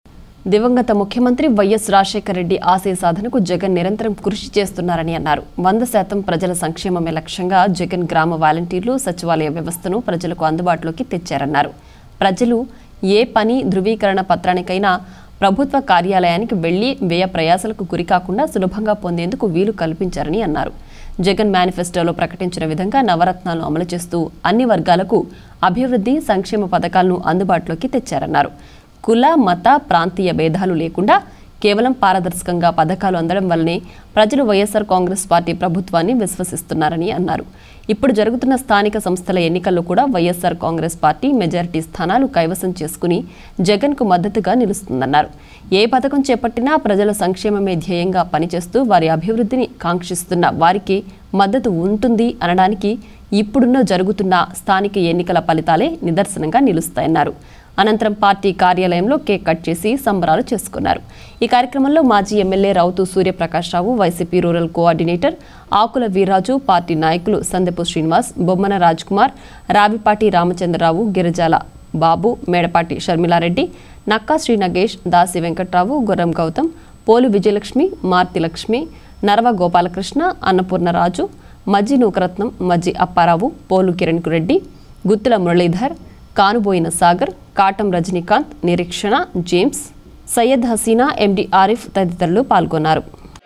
దివంగత ముఖ్యమంత్రి వైఎస్ రాజశేఖర రెడ్డి ఆశయ సాధనకు జగన్ నిరంతరం కృషి చేస్తున్నారని అన్నారు వంద శాతం ప్రజల సంక్షేమమే లక్ష్యంగా జగన్ గ్రామ వాలంటీర్లు సచివాలయ వ్యవస్థను ప్రజలకు అందుబాటులోకి తెచ్చారన్నారు ప్రజలు ఏ పని ధృవీకరణ పత్రానికైనా ప్రభుత్వ కార్యాలయానికి వెళ్లి వ్యయ ప్రయాసాలకు గురికాకుండా సులభంగా పొందేందుకు వీలు కల్పించారని అన్నారు జగన్ మేనిఫెస్టోలో ప్రకటించిన విధంగా నవరత్నాలను అమలు చేస్తూ అన్ని వర్గాలకు అభివృద్ధి సంక్షేమ పథకాలను అందుబాటులోకి తెచ్చారన్నారు కుల మత ప్రాంతీయ భేదాలు లేకుండా కేవలం పారదర్శకంగా పథకాలు అందడం వల్లనే ప్రజలు వైఎస్ఆర్ కాంగ్రెస్ పార్టీ ప్రభుత్వాన్ని విశ్వసిస్తున్నారని అన్నారు ఇప్పుడు జరుగుతున్న స్థానిక సంస్థల ఎన్నికల్లో కూడా వైఎస్ఆర్ కాంగ్రెస్ పార్టీ మెజారిటీ స్థానాలు కైవసం చేసుకుని జగన్కు మద్దతుగా నిలుస్తుందన్నారు ఏ పథకం చేపట్టినా ప్రజల సంక్షేమమే ధ్యేయంగా పనిచేస్తూ వారి అభివృద్ధిని కాంక్షిస్తున్న వారికి మద్దతు ఉంటుంది అనడానికి ఇప్పుడున్న జరుగుతున్న స్థానిక ఎన్నికల ఫలితాలే నిదర్శనంగా నిలుస్తాయన్నారు అనంతరం పార్టీ కార్యాలయంలో కేక్ కట్ చేసి సంబరాలు చేసుకున్నారు ఈ కార్యక్రమంలో మాజీ MLA Rowthu Suryaprakash Rao YCP rural coordinator Akula Veerraju party నాయకులు సందెపు శ్రీనివాస్ బొమ్మన రాజ్ కుమార్ రావిపాటి రామచంద్రరావు గిరిజాల బాబు మేడపాటి షర్మిలారెడ్డి నక్కా శ్రీ నగేష్ దాసి వెంకట్రావు గుర్రం గౌతమ్ పోలు విజయలక్ష్మి మార్తి లక్ష్మి నరవ గోపాలకృష్ణ అన్నపూర్ణరాజు మజ్జి నూకరత్నం మజ్జి అప్పారావు పోలు కిరణ్ రెడ్డి గుత్తుల మురళీధర్ కానుబోయిన సాగర్ కాటం రజనీకాంత్ నిరీక్షణ జేమ్స్ సయ్యద్ హసీనా ఎండి ఆరిఫ్ తదితరులు పాల్గొన్నారు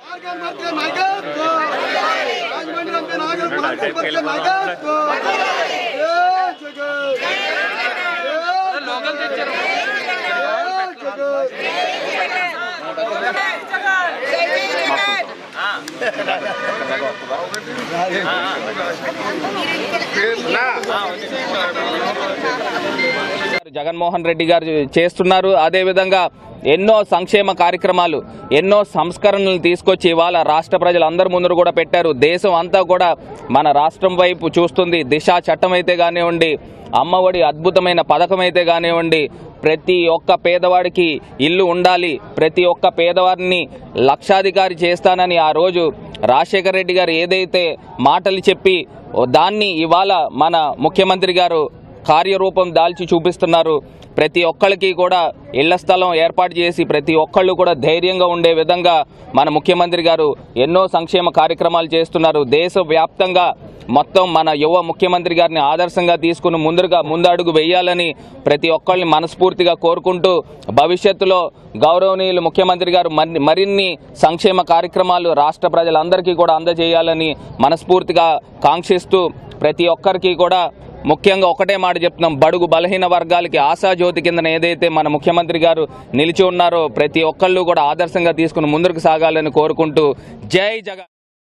జగన్మోహన్ రెడ్డి గారు చేస్తున్నారు అదేవిధంగా ఎన్నో సంక్షేమ కార్యక్రమాలు ఎన్నో సంస్కరణలు తీసుకొచ్చి ఇవాళ రాష్ట్ర ప్రజలందరి ముందు కూడా పెట్టారు దేశం అంతా కూడా మన రాష్ట్రం వైపు చూస్తుంది దిశ చట్టం అయితే కానివ్వండి అమ్మఒడి అద్భుతమైన పథకం అయితే కానివ్వండి ప్రతి ఒక్క పేదవాడికి ఇల్లు ఉండాలి ప్రతి ఒక్క పేదవాడిని లక్షాధికారి చేస్తానని ఆ రోజు రాజశేఖర రెడ్డి గారు ఏదైతే మాటలు చెప్పి దాన్ని ఇవాళ మన ముఖ్యమంత్రి గారు కార్యరూపం దాల్చి చూపిస్తున్నారు ప్రతి ఒక్కళ్ళకి కూడా ఇళ్ల స్థలం ఏర్పాటు చేసి ప్రతి ఒక్కళ్ళు కూడా ధైర్యంగా ఉండే విధంగా మన ముఖ్యమంత్రి గారు ఎన్నో సంక్షేమ కార్యక్రమాలు చేస్తున్నారు దేశవ్యాప్తంగా మొత్తం మన యువ ముఖ్యమంత్రి గారిని ఆదర్శంగా తీసుకుని ముందుగా ముందడుగు వేయాలని ప్రతి ఒక్కళ్ళని మనస్ఫూర్తిగా కోరుకుంటూ భవిష్యత్తులో గౌరవనీయులు ముఖ్యమంత్రి గారు మరి మరిన్ని సంక్షేమ కార్యక్రమాలు రాష్ట్ర ప్రజలందరికీ కూడా అందజేయాలని మనస్ఫూర్తిగా కాంక్షిస్తూ ప్రతి ఒక్కరికి కూడా ముఖ్యంగా ఒకటే మాట చెప్తున్నాం బడుగు బలహీన వర్గాలకి ఆశాజ్యోతి కింద ఏదైతే మన ముఖ్యమంత్రి గారు నిలిచి ఉన్నారో ప్రతి ఒక్కళ్ళు కూడా ఆదర్శంగా తీసుకుని ముందుకు సాగాలని కోరుకుంటూ జై జగన్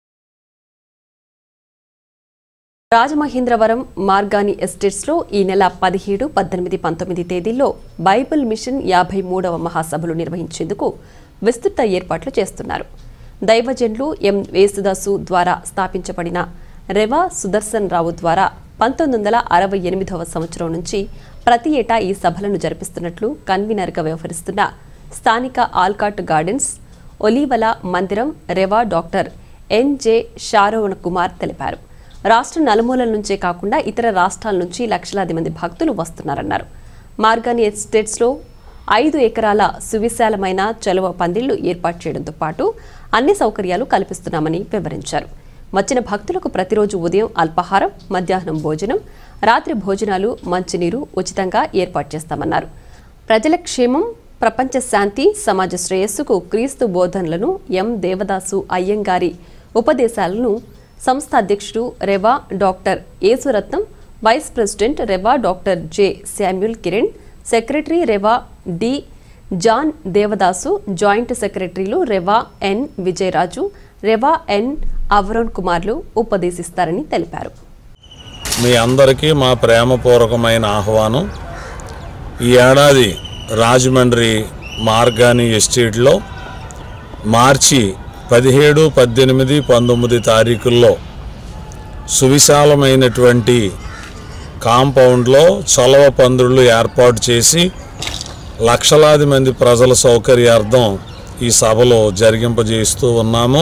రాజమహేంద్రవరం మార్గాని ఎస్టేట్స్లో ఈ నెల పదిహేడు పద్దెనిమిది పంతొమ్మిది తేదీల్లో బైబిల్ మిషన్ యాభై మూడవ మహాసభలు నిర్వహించేందుకు విస్తృత ఏర్పాట్లు చేస్తున్నారు దైవజన్లు ఎం వేసుదాసు ద్వారా స్థాపించబడిన రెవా సుదర్శన్ రావు ద్వారా పంతొమ్మిది వందల అరవై ఎనిమిదవ సంవత్సరం నుంచి ప్రతి ఏటా ఈ సభలను జరిపిస్తున్నట్లు కన్వీనర్గా వ్యవహరిస్తున్న స్థానిక ఆల్కాట్ గార్డెన్స్ ఒలీవల మందిరం రెవా డాక్టర్ ఎన్జే షారోవణ కుమార్ తెలిపారు రాష్ట్ర నలుమూలల నుంచే కాకుండా ఇతర రాష్ట్రాల నుంచి లక్షలాది మంది భక్తులు వస్తున్నారన్నారు మార్గాని ఎస్టేట్స్లో ఐదు ఎకరాల సువిశాలమైన చలువ పందిళ్లు ఏర్పాటు చేయడంతో పాటు అన్ని సౌకర్యాలు కల్పిస్తున్నామని వివరించారు వచ్చిన భక్తులకు ప్రతిరోజు ఉదయం అల్పాహారం మధ్యాహ్నం భోజనం రాత్రి భోజనాలు మంచినీరు ఉచితంగా ఏర్పాటు చేస్తామన్నారు ప్రజల క్షేమం ప్రపంచ శాంతి సమాజ శ్రేయస్సుకు క్రీస్తు బోధనలను ఎం దేవదాసు అయ్యంగారి ఉపదేశాలను సంస్థ అధ్యక్షుడు Rev doctor Yesuratnam vice president Rev doctor J Samuel Kiran secretary Rev D John Devadasu joint సెక్రటరీలు రెవా ఎన్ విజయరాజు రెవా ఎన్ అవరోన్ కుమార్లు ఉపదేశిస్తారని తెలిపారు మీ అందరికీ మా ప్రేమపూర్వకమైన ఆహ్వానం ఈ ఏడాది రాజమండ్రి మార్గాని ఎస్టేట్లో మార్చి పదిహేడు పద్దెనిమిది పంతొమ్మిది తారీఖుల్లో సువిశాలమైనటువంటి కాంపౌండ్లో చొలవ పందులు ఏర్పాటు చేసి లక్షలాది మంది ప్రజల సౌకర్యార్థం ఈ సభలో జరిగింపజేస్తూ ఉన్నాము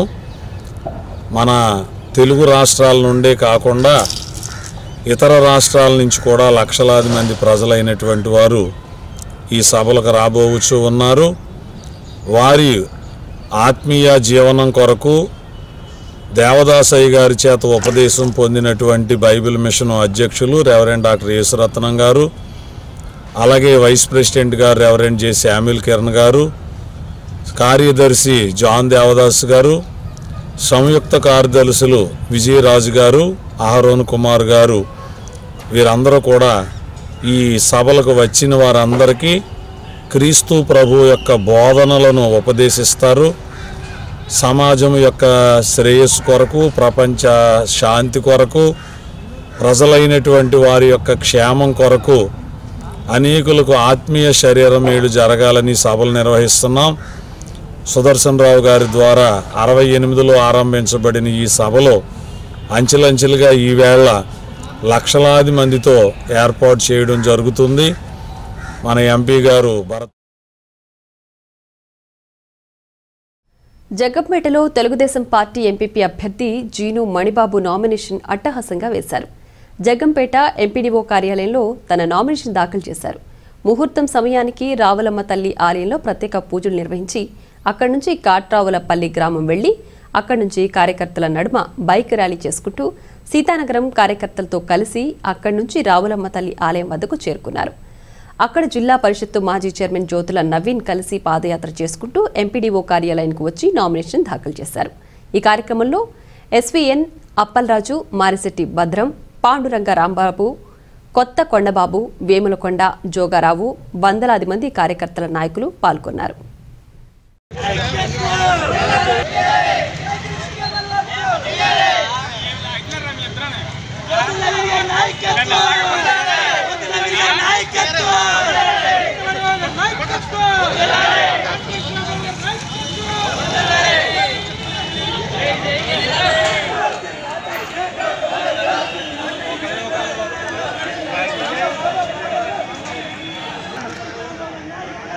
మన తెలుగు రాష్ట్రాల నుండే కాకుండా ఇతర రాష్ట్రాల నుంచి కూడా లక్షలాది మంది ప్రజలైనటువంటి వారు ఈ సభలకు రాబోవచ్చు ఉన్నారు వారి ఆత్మీయ జీవనం కొరకు దేవదాసయ్య గారి చేత ఉపదేశం పొందినటువంటి బైబిల్ మిషన్ అధ్యక్షులు రెవరెండ్ డాక్టర్ యేసురత్నం గారు అలాగే వైస్ ప్రెసిడెంట్ గారు రెవరెండ్ జె శామ్యుల్ కిరణ్ గారు కార్యదర్శి జాన్ దేవదాస్ గారు సంయుక్త కార్యదర్శులు విజయరాజు గారు అహరోన్ కుమార్ గారు వీరందరూ కూడా ఈ సభలకు వచ్చిన వారందరికీ క్రీస్తు ప్రభు యొక్క బోధనలను ఉపదేశిస్తారు సమాజం యొక్క శ్రేయస్సు కొరకు ప్రపంచ శాంతి కొరకు ప్రజలైనటువంటి వారి యొక్క క్షేమం కొరకు అనేకులకు ఆత్మీయ శరీరం మేలు జరగాలని సభలు నిర్వహిస్తున్నాం సుదర్శన్ రావు గారి ద్వారా అరవై ఎనిమిదిలో ఆరంభించబడిన ఈ సభలో అంచెలంచెలుగా ఈవేళ లక్షలాది మందితో ఏర్పాటు చేయడం జరుగుతుంది మన ఎంపీ గారు భరత్ జగ్గంపేటలో తెలుగుదేశం పార్టీ ఎంపీపీ అభ్యర్థి జీను మణిబాబు నామినేషన్ అట్టహాసంగా వేశారు జగ్గంపేట ఎంపీడీఓ కార్యాలయంలో తన నామినేషన్ దాఖలు చేశారు ముహూర్తం సమయానికి రావులమ్మ తల్లి ఆలయంలో ప్రత్యేక పూజలు నిర్వహించి అక్కడి నుంచి కాట్రావులపల్లి గ్రామం వెళ్లి అక్కడి నుంచి కార్యకర్తల నడుమ బైక్ ర్యాలీ చేసుకుంటూ సీతానగరం కార్యకర్తలతో కలిసి అక్కడి నుంచి రావులమ్మ తల్లి ఆలయం వద్దకు చేరుకున్నారు అక్కడ జిల్లా పరిషత్తు మాజీ చైర్మన్ జ్యోతుల నవీన్ కలిసి పాదయాత్ర చేసుకుంటూ ఎంపీడీఓ కార్యాలయానికి వచ్చి నామినేషన్ దాఖలు చేశారు ఈ కార్యక్రమంలో ఎస్వీఎన్ అప్పల్రాజు మారిశెట్టి భద్రం పాండురంగ రాంబాబు కొత్త కొండబాబు వేములకొండ జోగారావు వందలాది మంది కార్యకర్తల నాయకులు పాల్గొన్నారు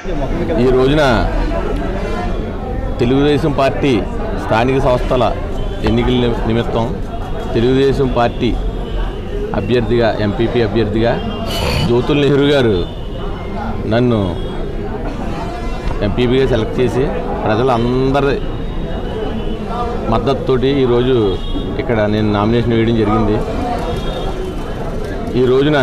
ఈ రోజున తెలుగుదేశం పార్టీ స్థానిక సంస్థల ఎన్నికల ని- నిమిత్తం తెలుగుదేశం పార్టీ అభ్యర్థిగా ఎంపీపీ అభ్యర్థిగా జ్యోతుల్ నెహ్రూ గారు నన్ను ఎంపీపీగా సెలెక్ట్ చేసి ప్రజలందరి మద్దతుతోటి ఈరోజు ఇక్కడ నేను నామినేషన్ వేయడం జరిగింది ఈ రోజున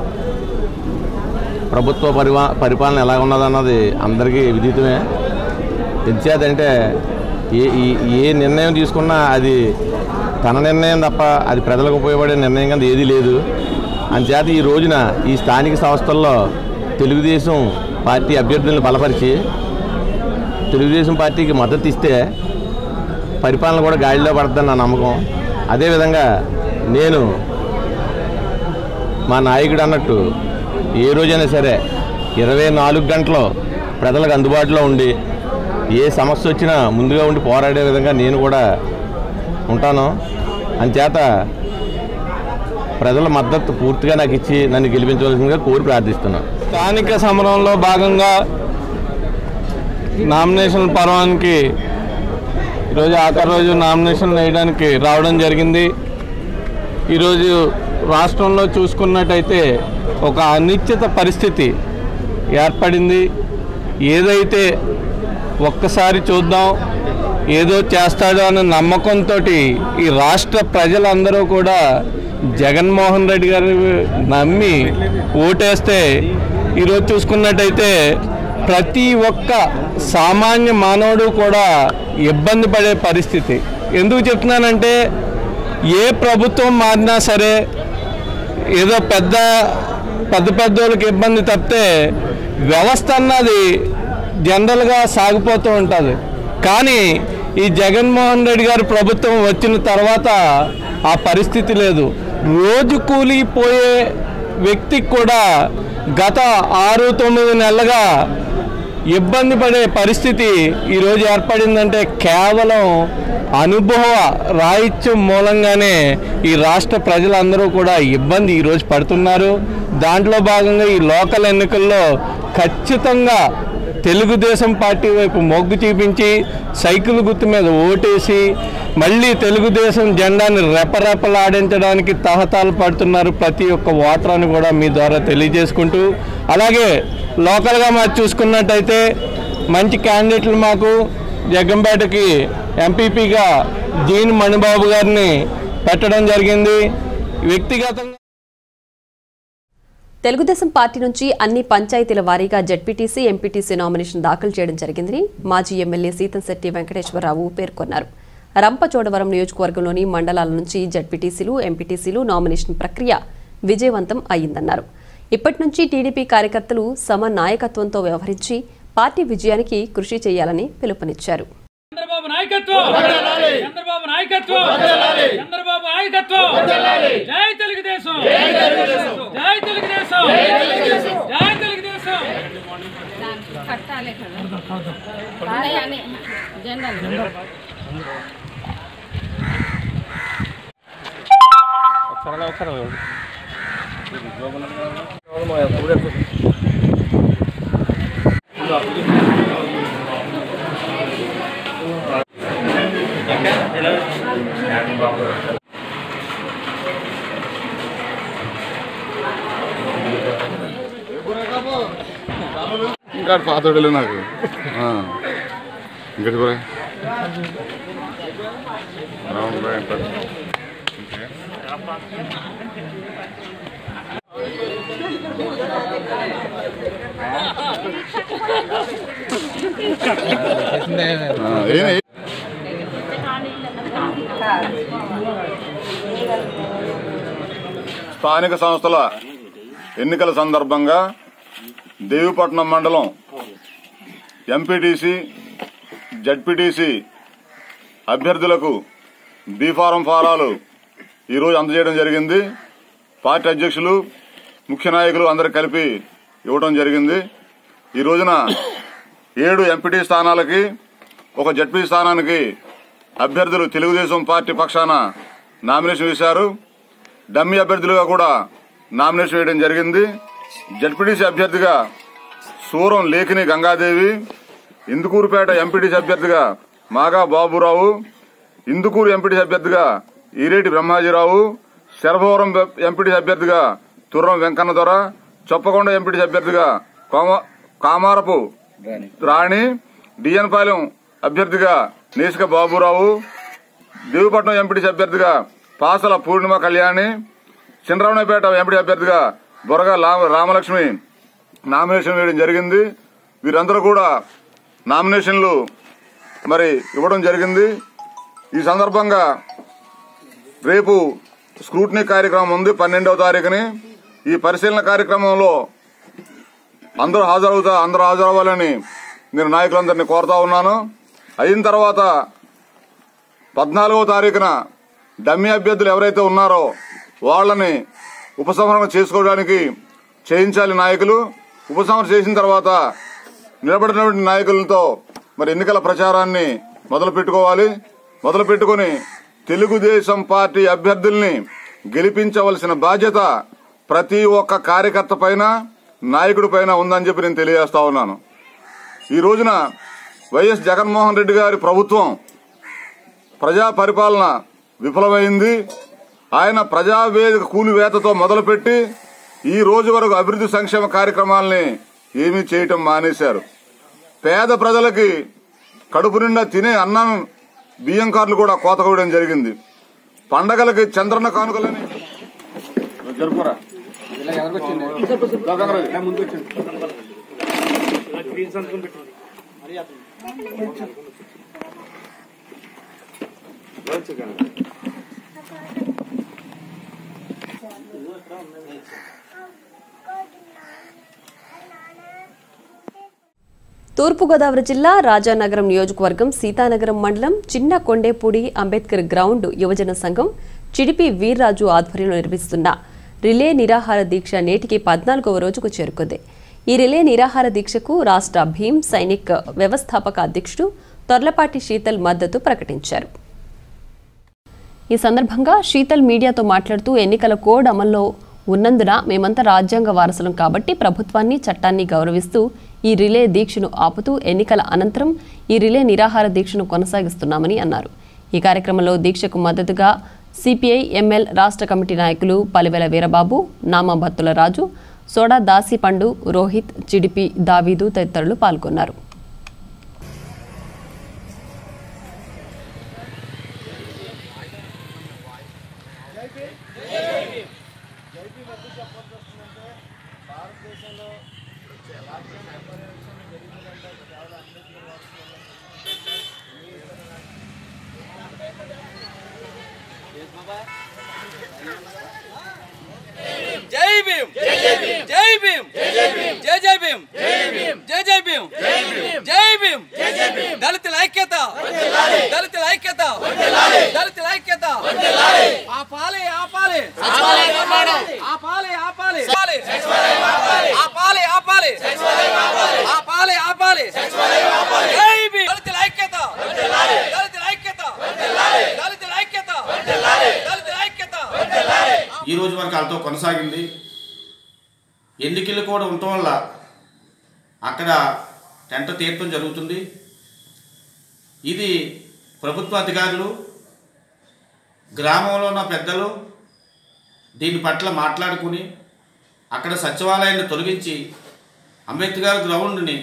ప్రభుత్వ పరివా పరిపాలన ఎలా ఉన్నదన్నది అందరికీ విదితమే ఎంచేతంటే ఏ ఈ- ఏ నిర్ణయం తీసుకున్నా అది తన నిర్ణయం తప్ప అది ప్రజలకు ఉపయోగపడే నిర్ణయం కింద ఏదీ లేదు అంచేత ఈ రోజున ఈ స్థానిక సంస్థల్లో తెలుగుదేశం పార్టీ అభ్యర్థులను బలపరిచి తెలుగుదేశం పార్టీకి మద్దతు ఇస్తే పరిపాలన కూడా గాడిలో పడుతుందని నా నమ్మకం అదేవిధంగా నేను మా నాయకుడు అన్నట్టు ఏ రోజైనా సరే ఇరవై నాలుగు గంటలు ప్రజలకు అందుబాటులో ఉండి ఏ సమస్య వచ్చినా ముందుగా ఉండి పోరాడే విధంగా నేను కూడా ఉంటాను అంచేత ప్రజల మద్దతు పూర్తిగా నాకు ఇచ్చి నన్ను గెలిపించవలసిందిగా కోరి ప్రార్థిస్తున్నాను స్థానిక సమరంలో భాగంగా నామినేషన్ పర్వానికి ఈరోజు ఆఖరి రోజు నామినేషన్ వేయడానికి రావడం జరిగింది ఈరోజు రాష్ట్రంలో చూసుకున్నట్టయితే ఒక అనిశ్చిత పరిస్థితి ఏర్పడింది ఏదైతే ఒక్కసారి చూద్దాం ఏదో చేస్తాడో అనే నమ్మకంతో ఈ రాష్ట్ర ప్రజలందరూ కూడా జగన్మోహన్ రెడ్డి గారు నమ్మి ఓటేస్తే ఈరోజు చూసుకున్నట్టయితే ప్రతి ఒక్క సామాన్య మానవుడు కూడా ఇబ్బంది పడే పరిస్థితి ఎందుకు చెప్తున్నానంటే ఏ ప్రభుత్వం మారినా సరే ఏదో పెద్ద పెద్ద పెద్దోళ్ళకి ఇబ్బంది తప్పితే వ్యవస్థ అన్నది జనరల్గా సాగిపోతూ ఉంటుంది కానీ ఈ జగన్మోహన్ రెడ్డి గారి ప్రభుత్వం వచ్చిన తర్వాత ఆ పరిస్థితి లేదు రోజు కూలిపోయే వ్యక్తికి కూడా గత ఆరు తొమ్మిది నెలలుగా ఇబ్బంది పడే పరిస్థితి ఈరోజు ఏర్పడిందంటే కేవలం అనుభవ రాహిత్యం మూలంగానే ఈ రాష్ట్ర ప్రజలందరూ కూడా ఇబ్బంది ఈరోజు పడుతున్నారు దాంట్లో భాగంగా ఈ లోకల్ ఎన్నికల్లో ఖచ్చితంగా తెలుగుదేశం పార్టీ వైపు మొగ్గు చూపించి సైకిల్ గుర్తు మీద ఓటేసి మళ్ళీ తెలుగుదేశం జెండాని రెపరెపలాడించడానికి తహతాలు పడుతున్నారు ప్రతి ఒక్క ఓటర్ అని కూడా మీ ద్వారా తెలియజేసుకుంటూ అలాగే లోకల్గా మాకు చూసుకున్నట్టయితే మంచి క్యాండిడేట్లు మాకు జగ్గంపేటకి ఎంపీపీగా జీన్ మణిబాబు గారిని పెట్టడం జరిగింది వ్యక్తిగతంగా తెలుగుదేశం పార్టీ నుంచి అన్ని పంచాయతీల వారీగా జడ్పీటీసీ ఎంపీటీసీ నామినేషన్ దాఖలు చేయడం జరిగిందని మాజీ ఎమ్మెల్యే సీతంశెట్టి వెంకటేశ్వరరావు పేర్కొన్నారు రంపచోడవరం నియోజకవర్గంలోని మండలాల నుంచి జడ్పీటీసీలు ఎంపీటీసీలు నామినేషన్ ప్రక్రియ విజయవంతం అయ్యిందన్నారు ఇప్పటి నుంచి టీడీపీ కార్యకర్తలు సమ నాయకత్వంతో వ్యవహరించి పార్టీ విజయానికి కృషి చేయాలని పిలుపునిచ్చారు చంద్రబాబు నాయకత్వం చంద్రబాబు నాయకత్వం చంద్రబాబు నాయకత్వం జై తెలుగుదేశం జై తెలుగుదేశం జై తెలుగుదేశం కట్టాలి కదా ఉన్నాయని జెండాలు ఇంకా పాతోడలే నాకు ఆ. ఇంకటి కూడా రౌండ్ బాయ్ అంటారు. ఆ, ఏం- ఏం- స్థానిక సంస్థల ఎన్నికల సందర్భంగా దేవిపట్నం మండలం ఎంపీటీసీ జడ్పీటీసీ అభ్యర్థులకు బీఫారం ఫారాలు ఈరోజు అందజేయడం జరిగింది పార్టీ అధ్యక్షులు ముఖ్య నాయకులు అందరు కలిపి ఇవ్వడం జరిగింది ఈ రోజున ఏడు ఎంపీటీ స్థానాలకి ఒక జడ్పీ స్థానానికి అభ్యర్థులు తెలుగుదేశం పార్టీ పక్షాన నామినేషన్ వేశారు డమ్మీ అభ్యర్థులుగా కూడా నామినేషన్ వేయడం జరిగింది జడ్పీటీసీ అభ్యర్థిగా సూరం లేఖిని గంగాదేవి ఇందుకూరుపేట ఎంపీటీసీ అభ్యర్థిగా మాగా బాబురావు ఇందుకూరు ఎంపీటీ అభ్యర్థిగా ఈరేటి బ్రహ్మాజీరావు శరభవరం ఎంపీటీ అభ్యర్థిగా తుర్రం వెంకన్న దొర చొప్పకొండ ఎంపీటీ అభ్యర్థిగా కోమ- కామారపు రాణి డిఎన్ పాలెం అభ్యర్థిగా నేసిక బాబురావు దేవిపట్నం ఎంపీటీ అభ్యర్థిగా పాసల పూర్ణిమ కళ్యాణి చంద్రవనపేట ఎంపీ అభ్యర్థిగా బొరగ లా- రామలక్ష్మి నామినేషన్ వేయడం జరిగింది వీరందరూ కూడా నామినేషన్లు మరి ఇవ్వడం జరిగింది ఈ సందర్భంగా రేపు స్క్రూటినీ కార్యక్రమం ఉంది పన్నెండవ తారీఖుని ఈ పరిశీలన కార్యక్రమంలో అందరూ హాజరవుతా అందరూ హాజరవ్వాలని నేను నాయకులందరినీ కోరుతా ఉన్నాను అయిన తర్వాత పద్నాలుగవ తారీఖున డమ్మీ అభ్యర్థులు ఎవరైతే ఉన్నారో వాళ్ళని ఉపసంహరణ చేసుకోవడానికి చేయించాలి నాయకులు ఉపసంహరణ చేసిన తర్వాత నిలబడినటువంటి నాయకులతో మరి ఎన్నికల ప్రచారాన్ని మొదలు పెట్టుకోవాలి మొదలు పెట్టుకుని తెలుగుదేశం పార్టీ అభ్యర్థుల్ని గెలిపించవలసిన బాధ్యత ప్రతి ఒక్క కార్యకర్త పైన నాయకుడి పైన ఉందని చెప్పి నేను తెలియజేస్తా ఉన్నాను ఈ రోజున వైఎస్ జగన్మోహన్ రెడ్డి గారి ప్రభుత్వం ప్రజా పరిపాలన విఫలమైంది ఆయన ప్రజావేదిక కూలివేతతో మొదలుపెట్టి ఈ రోజు వరకు అభివృద్ధి సంక్షేమ కార్యక్రమాల్ని ఏమీ చేయటం మానేశారు పేద ప్రజలకి కడుపు నిండా తినే అన్నం బియ్యం కార్డులు కూడా కోత కోయడం జరిగింది పండగలకి చంద్రన్న కానుకలని జరుపురా తూర్పుగోదావరి జిల్లా రాజానగరం నియోజకవర్గం సీతానగరం మండలం చిన్న కొండేపూడి అంబేద్కర్ గ్రౌండ్ యువజన సంఘం చిడిపి వీర్రాజు ఆధ్వర్యంలో నిర్వహిస్తున్న రిలే నిరాహార దీక్ష నేటికి పద్నాలుగవ రోజుకు చేరుకుంది ఈ రిలే నిరాహార దీక్షకు రాష్ట్ర భీమ్ సైనిక్ వ్యవస్థాపక అధ్యక్షుడు తొర్లపాటి శీతల్ మద్దతు ప్రకటించారు ఈ సందర్భంగా శీతల్ మీడియాతో మాట్లాడుతూ ఎన్నికల కోడ్ అమల్లో ఉన్నందున మేమంతా రాజ్యాంగ వారసులం కాబట్టి ప్రభుత్వాన్ని చట్టాన్ని గౌరవిస్తూ ఈ రిలే దీక్షను ఆపుతూ ఎన్నికల అనంతరం ఈ రిలే నిరాహార దీక్షను కొనసాగిస్తున్నామని అన్నారు ఈ కార్యక్రమంలో దీక్షకు మద్దతుగా సిపిఐ ఎంఎల్ రాష్ట్ర కమిటీ నాయకులు పలివెల వీరబాబు నామభత్తుల రాజు సోడా దాసిపండు రోహిత్ చిడిపి దావీదు తదితరులు పాల్గొన్నారు జై భీమ్ జై భీమ్ జై భీమ్ జై భీమ్ జై జై భీమ్ జై భీమ్ జై జై భీమ్ జై భీమ్ జై భీమ్ జై జై భీమ్ దళితుల ఐక్యత దళితుల ఐక్యత దళితుల ఐక్యత ఆపాలి ఆపాలి ఆపాలి ఆపాలి ఆపాలి ఆపాలి ఆపాలి ఆపాలి జై భీమ్ దళితుల ఐక్యత దళితుల ఐక్యత దళితుల ఐక్యత దళితుల ఐక్యత ఈ రోజు వరకు వాళ్ళతో కొనసాగింది ఎన్నికలు కూడా ఉండటం వల్ల అక్కడ టెంట తీర్థం జరుగుతుంది ఇది ప్రభుత్వ అధికారులు గ్రామంలో ఉన్న పెద్దలు దీని పట్ల మాట్లాడుకుని అక్కడ సచివాలయాన్ని తొలగించి అంబేద్కర్ గ్రౌండ్ని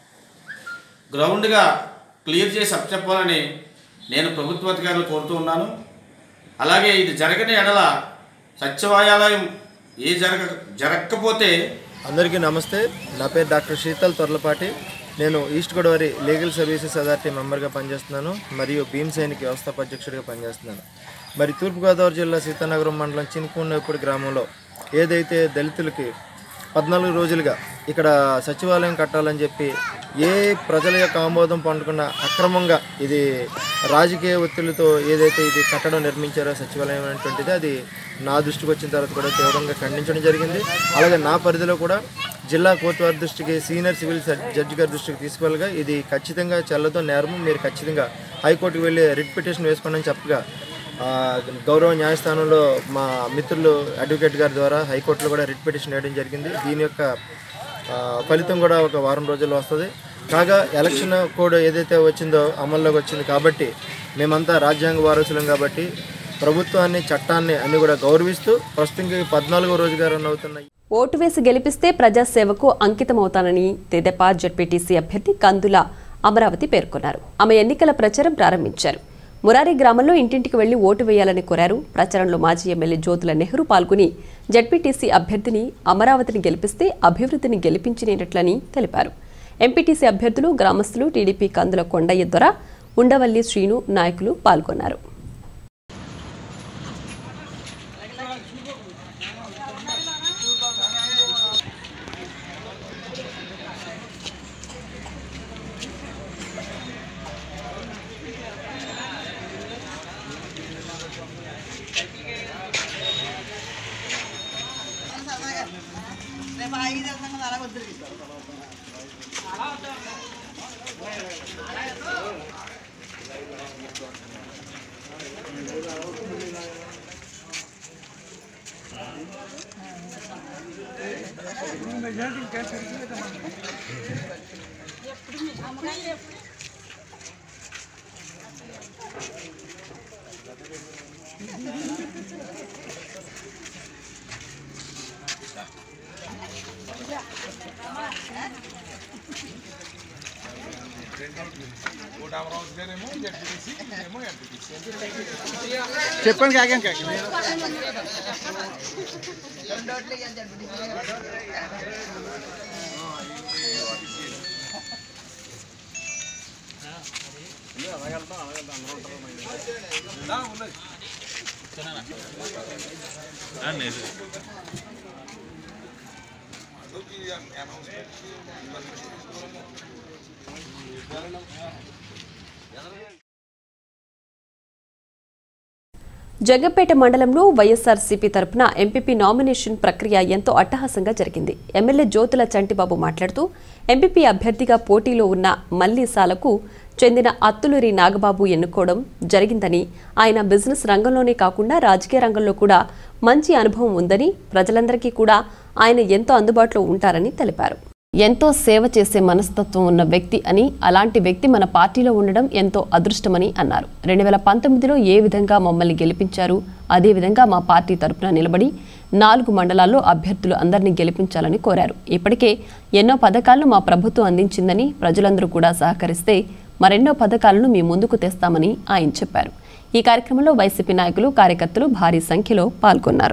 గ్రౌండ్గా క్లియర్ చేసి అప్పచెప్పాలని నేను ప్రభుత్వ అధికారులు కోరుతూ ఉన్నాను అలాగే ఇది జరగని ఎడల సచివాలయం ఏ జరగ జరగకపోతే అందరికీ నమస్తే నా పేరు డాక్టర్ శీతల్ తొర్లపాటి నేను east Godavari legal services authority మెంబర్గా పనిచేస్తున్నాను మరియు భీమ్ సైనిక్ వ్యవస్థాపక అధ్యక్షుడిగా పనిచేస్తున్నాను మరి తూర్పుగోదావరి జిల్లా సీతానగరం మండలం చిన్కూనెప్పుడు గ్రామంలో ఏదైతే దళితులకి పద్నాలుగు రోజులుగా ఇక్కడ సచివాలయం కట్టాలని చెప్పి ఏ ప్రజల యొక్క ఆమోదం పొందకుండా అక్రమంగా ఇది రాజకీయ ఒత్తిళ్లతో ఏదైతే ఇది కట్టడం నిర్మించారో సచివాలయం అనేటువంటిది అది నా దృష్టికి వచ్చిన తర్వాత కూడా తీవ్రంగా ఖండించడం జరిగింది అలాగే నా పరిధిలో కూడా జిల్లా కోర్టు వారి దృష్టికి సీనియర్ సివిల్ స- జడ్జి గారి దృష్టికి తీసుకువెళ్ళగా ఇది ఖచ్చితంగా చెల్లదో నేరము మీరు ఖచ్చితంగా హైకోర్టుకు వెళ్ళి రిట్ పిటిషన్ వేసుకోండి అని చెప్పగా ఆ, గౌరవ న్యాయస్థానంలో మా మిత్రులు అడ్వకేట్ గారి ద్వారా హైకోర్టులో కూడా రిట్ పిటిషన్ వేయడం జరిగింది దీని యొక్క ఆ, ఫలితం కూడా ఒక వారం రోజుల్లో వస్తుంది కాగా ఎలక్షన్ కోడ్ ఏదైతే వచ్చిందో అమల్లోకి వచ్చింది కాబట్టి మేమంతా రాజ్యాంగ వారసులం కాబట్టి ప్రభుత్వాన్ని చట్టాన్ని అన్ని కూడా గౌరవిస్తూ ప్రస్తుతం పద్నాలుగో రోజుగా రన్ అవుతున్నాయి ఓటు వేసి గెలిపిస్తే ప్రజాసేవకు అంకితమవుతానని తెదెపా జడ్పీటీసీ అభ్యర్థి కందుల అమరావతి పేర్కొన్నారు ఆమె ఎన్నికల ప్రచారం ప్రారంభించారు మురారి గ్రామంలో ఇంటింటికి వెళ్లి ఓటు వేయాలని కోరారు ప్రచారంలో మాజీ ఎమ్మెల్యే జ్యోతుల నెహ్రూ పాల్గొని జడ్పీటీసీ అభ్యర్థిని అమరావతిని గెలిపిస్తే అభివృద్ధిని గెలిపించినట్లని తెలిపారు ఎంపీటీసీ అభ్యర్థులు గ్రామస్తులు టీడీపీ కందుల కొండయ్య దొర ఉండవల్లి శ్రీను నాయకులు పాల్గొన్నారు చెప్పండి కాకేం కాకి జగ్గపేట మండలంలో వైఎస్ఆర్సీపీ తరపున ఎంపీపీ నామినేషన్ ప్రక్రియ ఎంతో అట్టహాసంగా జరిగింది ఎమ్మెల్యే జ్యోతుల చంటిబాబు మాట్లాడుతూ ఎంపీపీ అభ్యర్థిగా పోటీలో ఉన్న మల్లీసాలకు చెందిన అత్తులూరి నాగబాబు ఎన్నుకోవడం జరిగిందని ఆయన బిజినెస్ రంగంలోనే కాకుండా రాజకీయ రంగంలో కూడా మంచి అనుభవం ఉందని ప్రజలందరికీ కూడా ఆయన ఎంతో అందుబాటులో ఉంటారని తెలిపారు ఎంతో సేవ చేసే మనస్తత్వం ఉన్న వ్యక్తి అని అలాంటి వ్యక్తి మన పార్టీలో ఉండడం ఎంతో అదృష్టమని అన్నారు రెండు వేల పంతొమ్మిదిలో ఏ విధంగా మమ్మల్ని గెలిపించారు అదేవిధంగా మా పార్టీ తరపున నిలబడి నాలుగు మండలాల్లో అభ్యర్థులు అందరినీ గెలిపించాలని కోరారు ఇప్పటికే ఎన్నో పథకాలను మా ప్రభుత్వం అందించిందని ప్రజలందరూ కూడా సహకరిస్తే మరెన్నో పథకాలను మీ ముందుకు తెస్తామని ఆయన చెప్పారు ఈ కార్యక్రమంలో వైసీపీ నాయకులు కార్యకర్తలు భారీ సంఖ్యలో పాల్గొన్నారు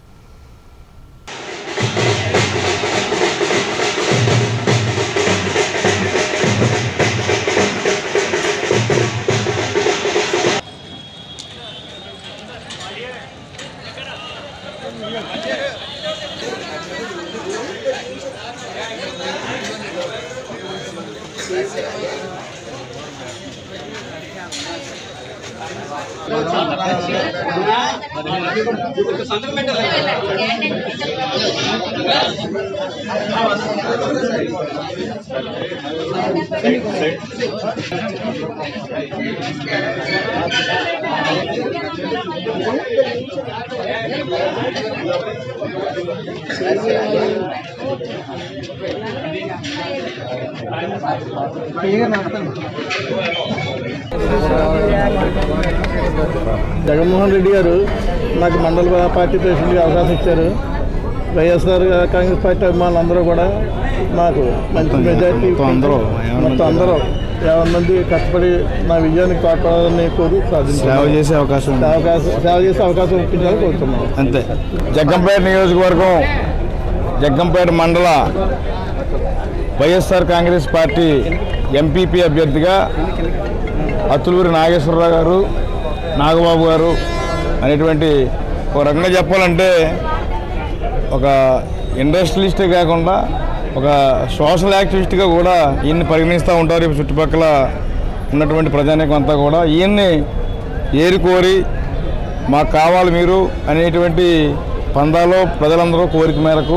జగన్మోహన్ రెడ్డి గారు నాకు మండల పార్టీ ప్రెసిడెంట్గా అవకాశం ఇచ్చారు వైఎస్ఆర్ కాంగ్రెస్ పార్టీ అభిమానులు అందరూ కూడా నాకు మంచి మెజార్టీ అందరూ, మొత్తం అందరూ యాభై మంది కష్టపడి నా విజయానికి తోడ్పడాలని కోరి సాధించారు సేవ చేసే అవకాశం ఉంది. అవకాశం సేవ చేసే అవకాశం ఇప్పించాలని కోరుతున్నాను అంతే జగ్గంపేట నియోజకవర్గం జగ్గంపేట మండల వైఎస్ఆర్ కాంగ్రెస్ పార్టీ ఎంపీపీ అభ్యర్థిగా అతులూరి నాగేశ్వరరావు గారు నాగబాబు గారు అనేటువంటి ఒక రకంగా చెప్పాలంటే ఒక ఇండస్ట్రియలిస్టే కాకుండా ఒక సోషల్ యాక్టివిస్ట్గా కూడా ఈయన్ని పరిగణిస్తూ ఉంటారు ఈ చుట్టుపక్కల ఉన్నటువంటి ప్రజానీకం అంతా కూడా ఈయన్ని ఏరుకోరి మాకు కావాలి మీరు అనేటువంటి పందాలో ప్రజలందరూ కోరిక మేరకు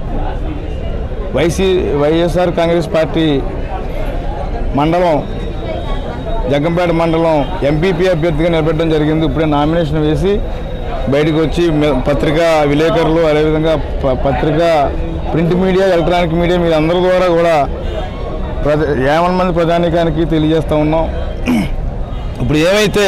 వైసీ వైఎస్ఆర్ కాంగ్రెస్ పార్టీ మండలం జగ్గంపేట మండలం ఎంపీపీ అభ్యర్థిగా నిలబెట్టడం జరిగింది ఇప్పుడే నామినేషన్ వేసి బయటకు వచ్చి మె- పత్రికా విలేకరులు అదేవిధంగా ప- పత్రికా ప్రింట్ మీడియా ఎలక్ట్రానిక్ మీడియా మీ అందరి ద్వారా కూడా ప్రజ యావన్ మంది ప్రజానీకానికి తెలియజేస్తూ ఉన్నాం ఇప్పుడు ఏమైతే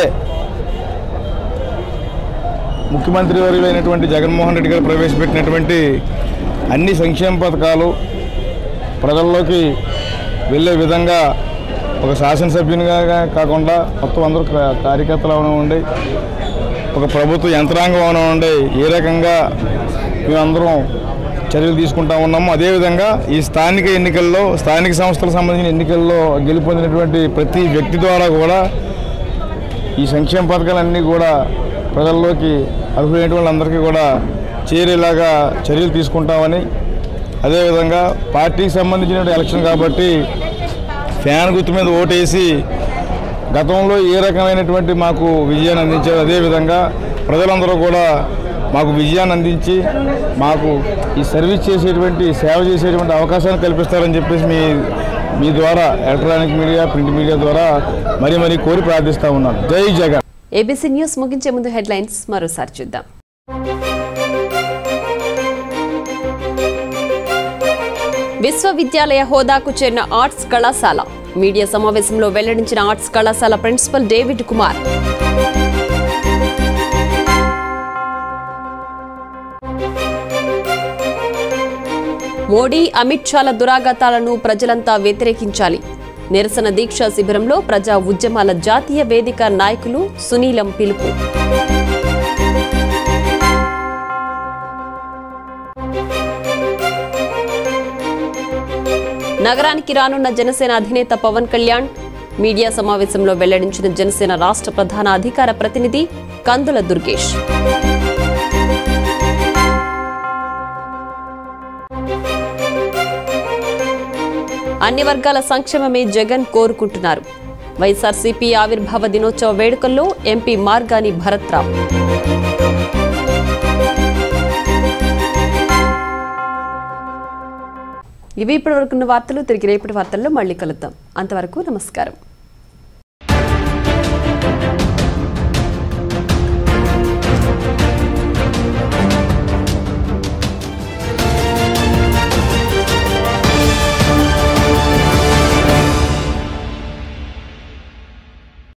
ముఖ్యమంత్రి వర్యులైనటువంటి జగన్మోహన్ రెడ్డి గారు ప్రవేశపెట్టినటువంటి అన్ని సంక్షేమ పథకాలు ప్రజల్లోకి వెళ్ళే విధంగా ఒక శాసనసభ్యునిగా కాకుండా మొత్తం అందరూ కా- కార్యకర్తలు అవనివ్వండి ఒక ప్రభుత్వ యంత్రాంగం అవనివ్వండి ఏ రకంగా మేమందరం చర్యలు తీసుకుంటా ఉన్నాము అదేవిధంగా ఈ స్థానిక ఎన్నికల్లో స్థానిక సంస్థలకు సంబంధించిన ఎన్నికల్లో గెలుపొందినటువంటి ప్రతి వ్యక్తి ద్వారా కూడా ఈ సంక్షేమ పథకాలన్నీ కూడా ప్రజల్లోకి అర్హులైన వాళ్ళందరికీ కూడా చేరేలాగా చర్యలు తీసుకుంటామని అదేవిధంగా పార్టీకి సంబంధించిన ఎలక్షన్ కాబట్టి ఫ్యాన్ గుర్తు మీద ఓటేసి గతంలో ఏ రకమైనటువంటి మాకు విజయాన్ని అందించారు అదేవిధంగా ప్రజలందరూ కూడా మాకు విజయాన్ని అందించి మాకు ఈ సర్వీస్ చేసేటువంటి సేవ చేసేటువంటి అవకాశాన్ని కల్పిస్తారని చెప్పేసి మీ మీ ద్వారా ఎలక్ట్రానిక్ మీడియా ప్రింట్ మీడియా ద్వారా మరీ మరీ కోరి ప్రార్థిస్తూ ఉన్నాను జై జగన్ ఏబీసీ న్యూస్ ముగించే ముందు హెడ్లైన్స్ మరోసారి చూద్దాం విశ్వవిద్యాలయ హోదాకు చేరిన ఆర్ట్స్ కళాశాల మీడియా సమావేశంలో వెల్లడించిన ఆర్ట్స్ కళాశాల ప్రిన్సిపల్ డేవిడ్ కుమార్ మోడీ అమిత్ షాల దురాగతాలను ప్రజలంతా వ్యతిరేకించాలి నిరసన దీక్షా శిబిరంలో ప్రజా ఉద్యమాల జాతీయ వేదిక నాయకులు సునీలం పిలుపు నగరానికి రానున్న జనసేన అధినేత పవన్ కళ్యాణ్ మీడియా సమావేశంలో వెల్లడించిన జనసేన రాష్ట్ర ప్రధాన అధికార ప్రతినిధి కందుల దుర్గేష్ అన్ని వర్గాల సంక్షేమమే జగన్ కోరుకుంటున్నారు వైఎస్ఆర్సీపీ ఆవిర్భావ దినోత్సవ వేడుకల్లో ఎంపీ మార్గాని భరత్రావు ఇవి ఇప్పటివరకున్న వార్తలు తిరిగి రేపటి వార్తల్లో మళ్ళీ కలుద్దాం అంతవరకు నమస్కారం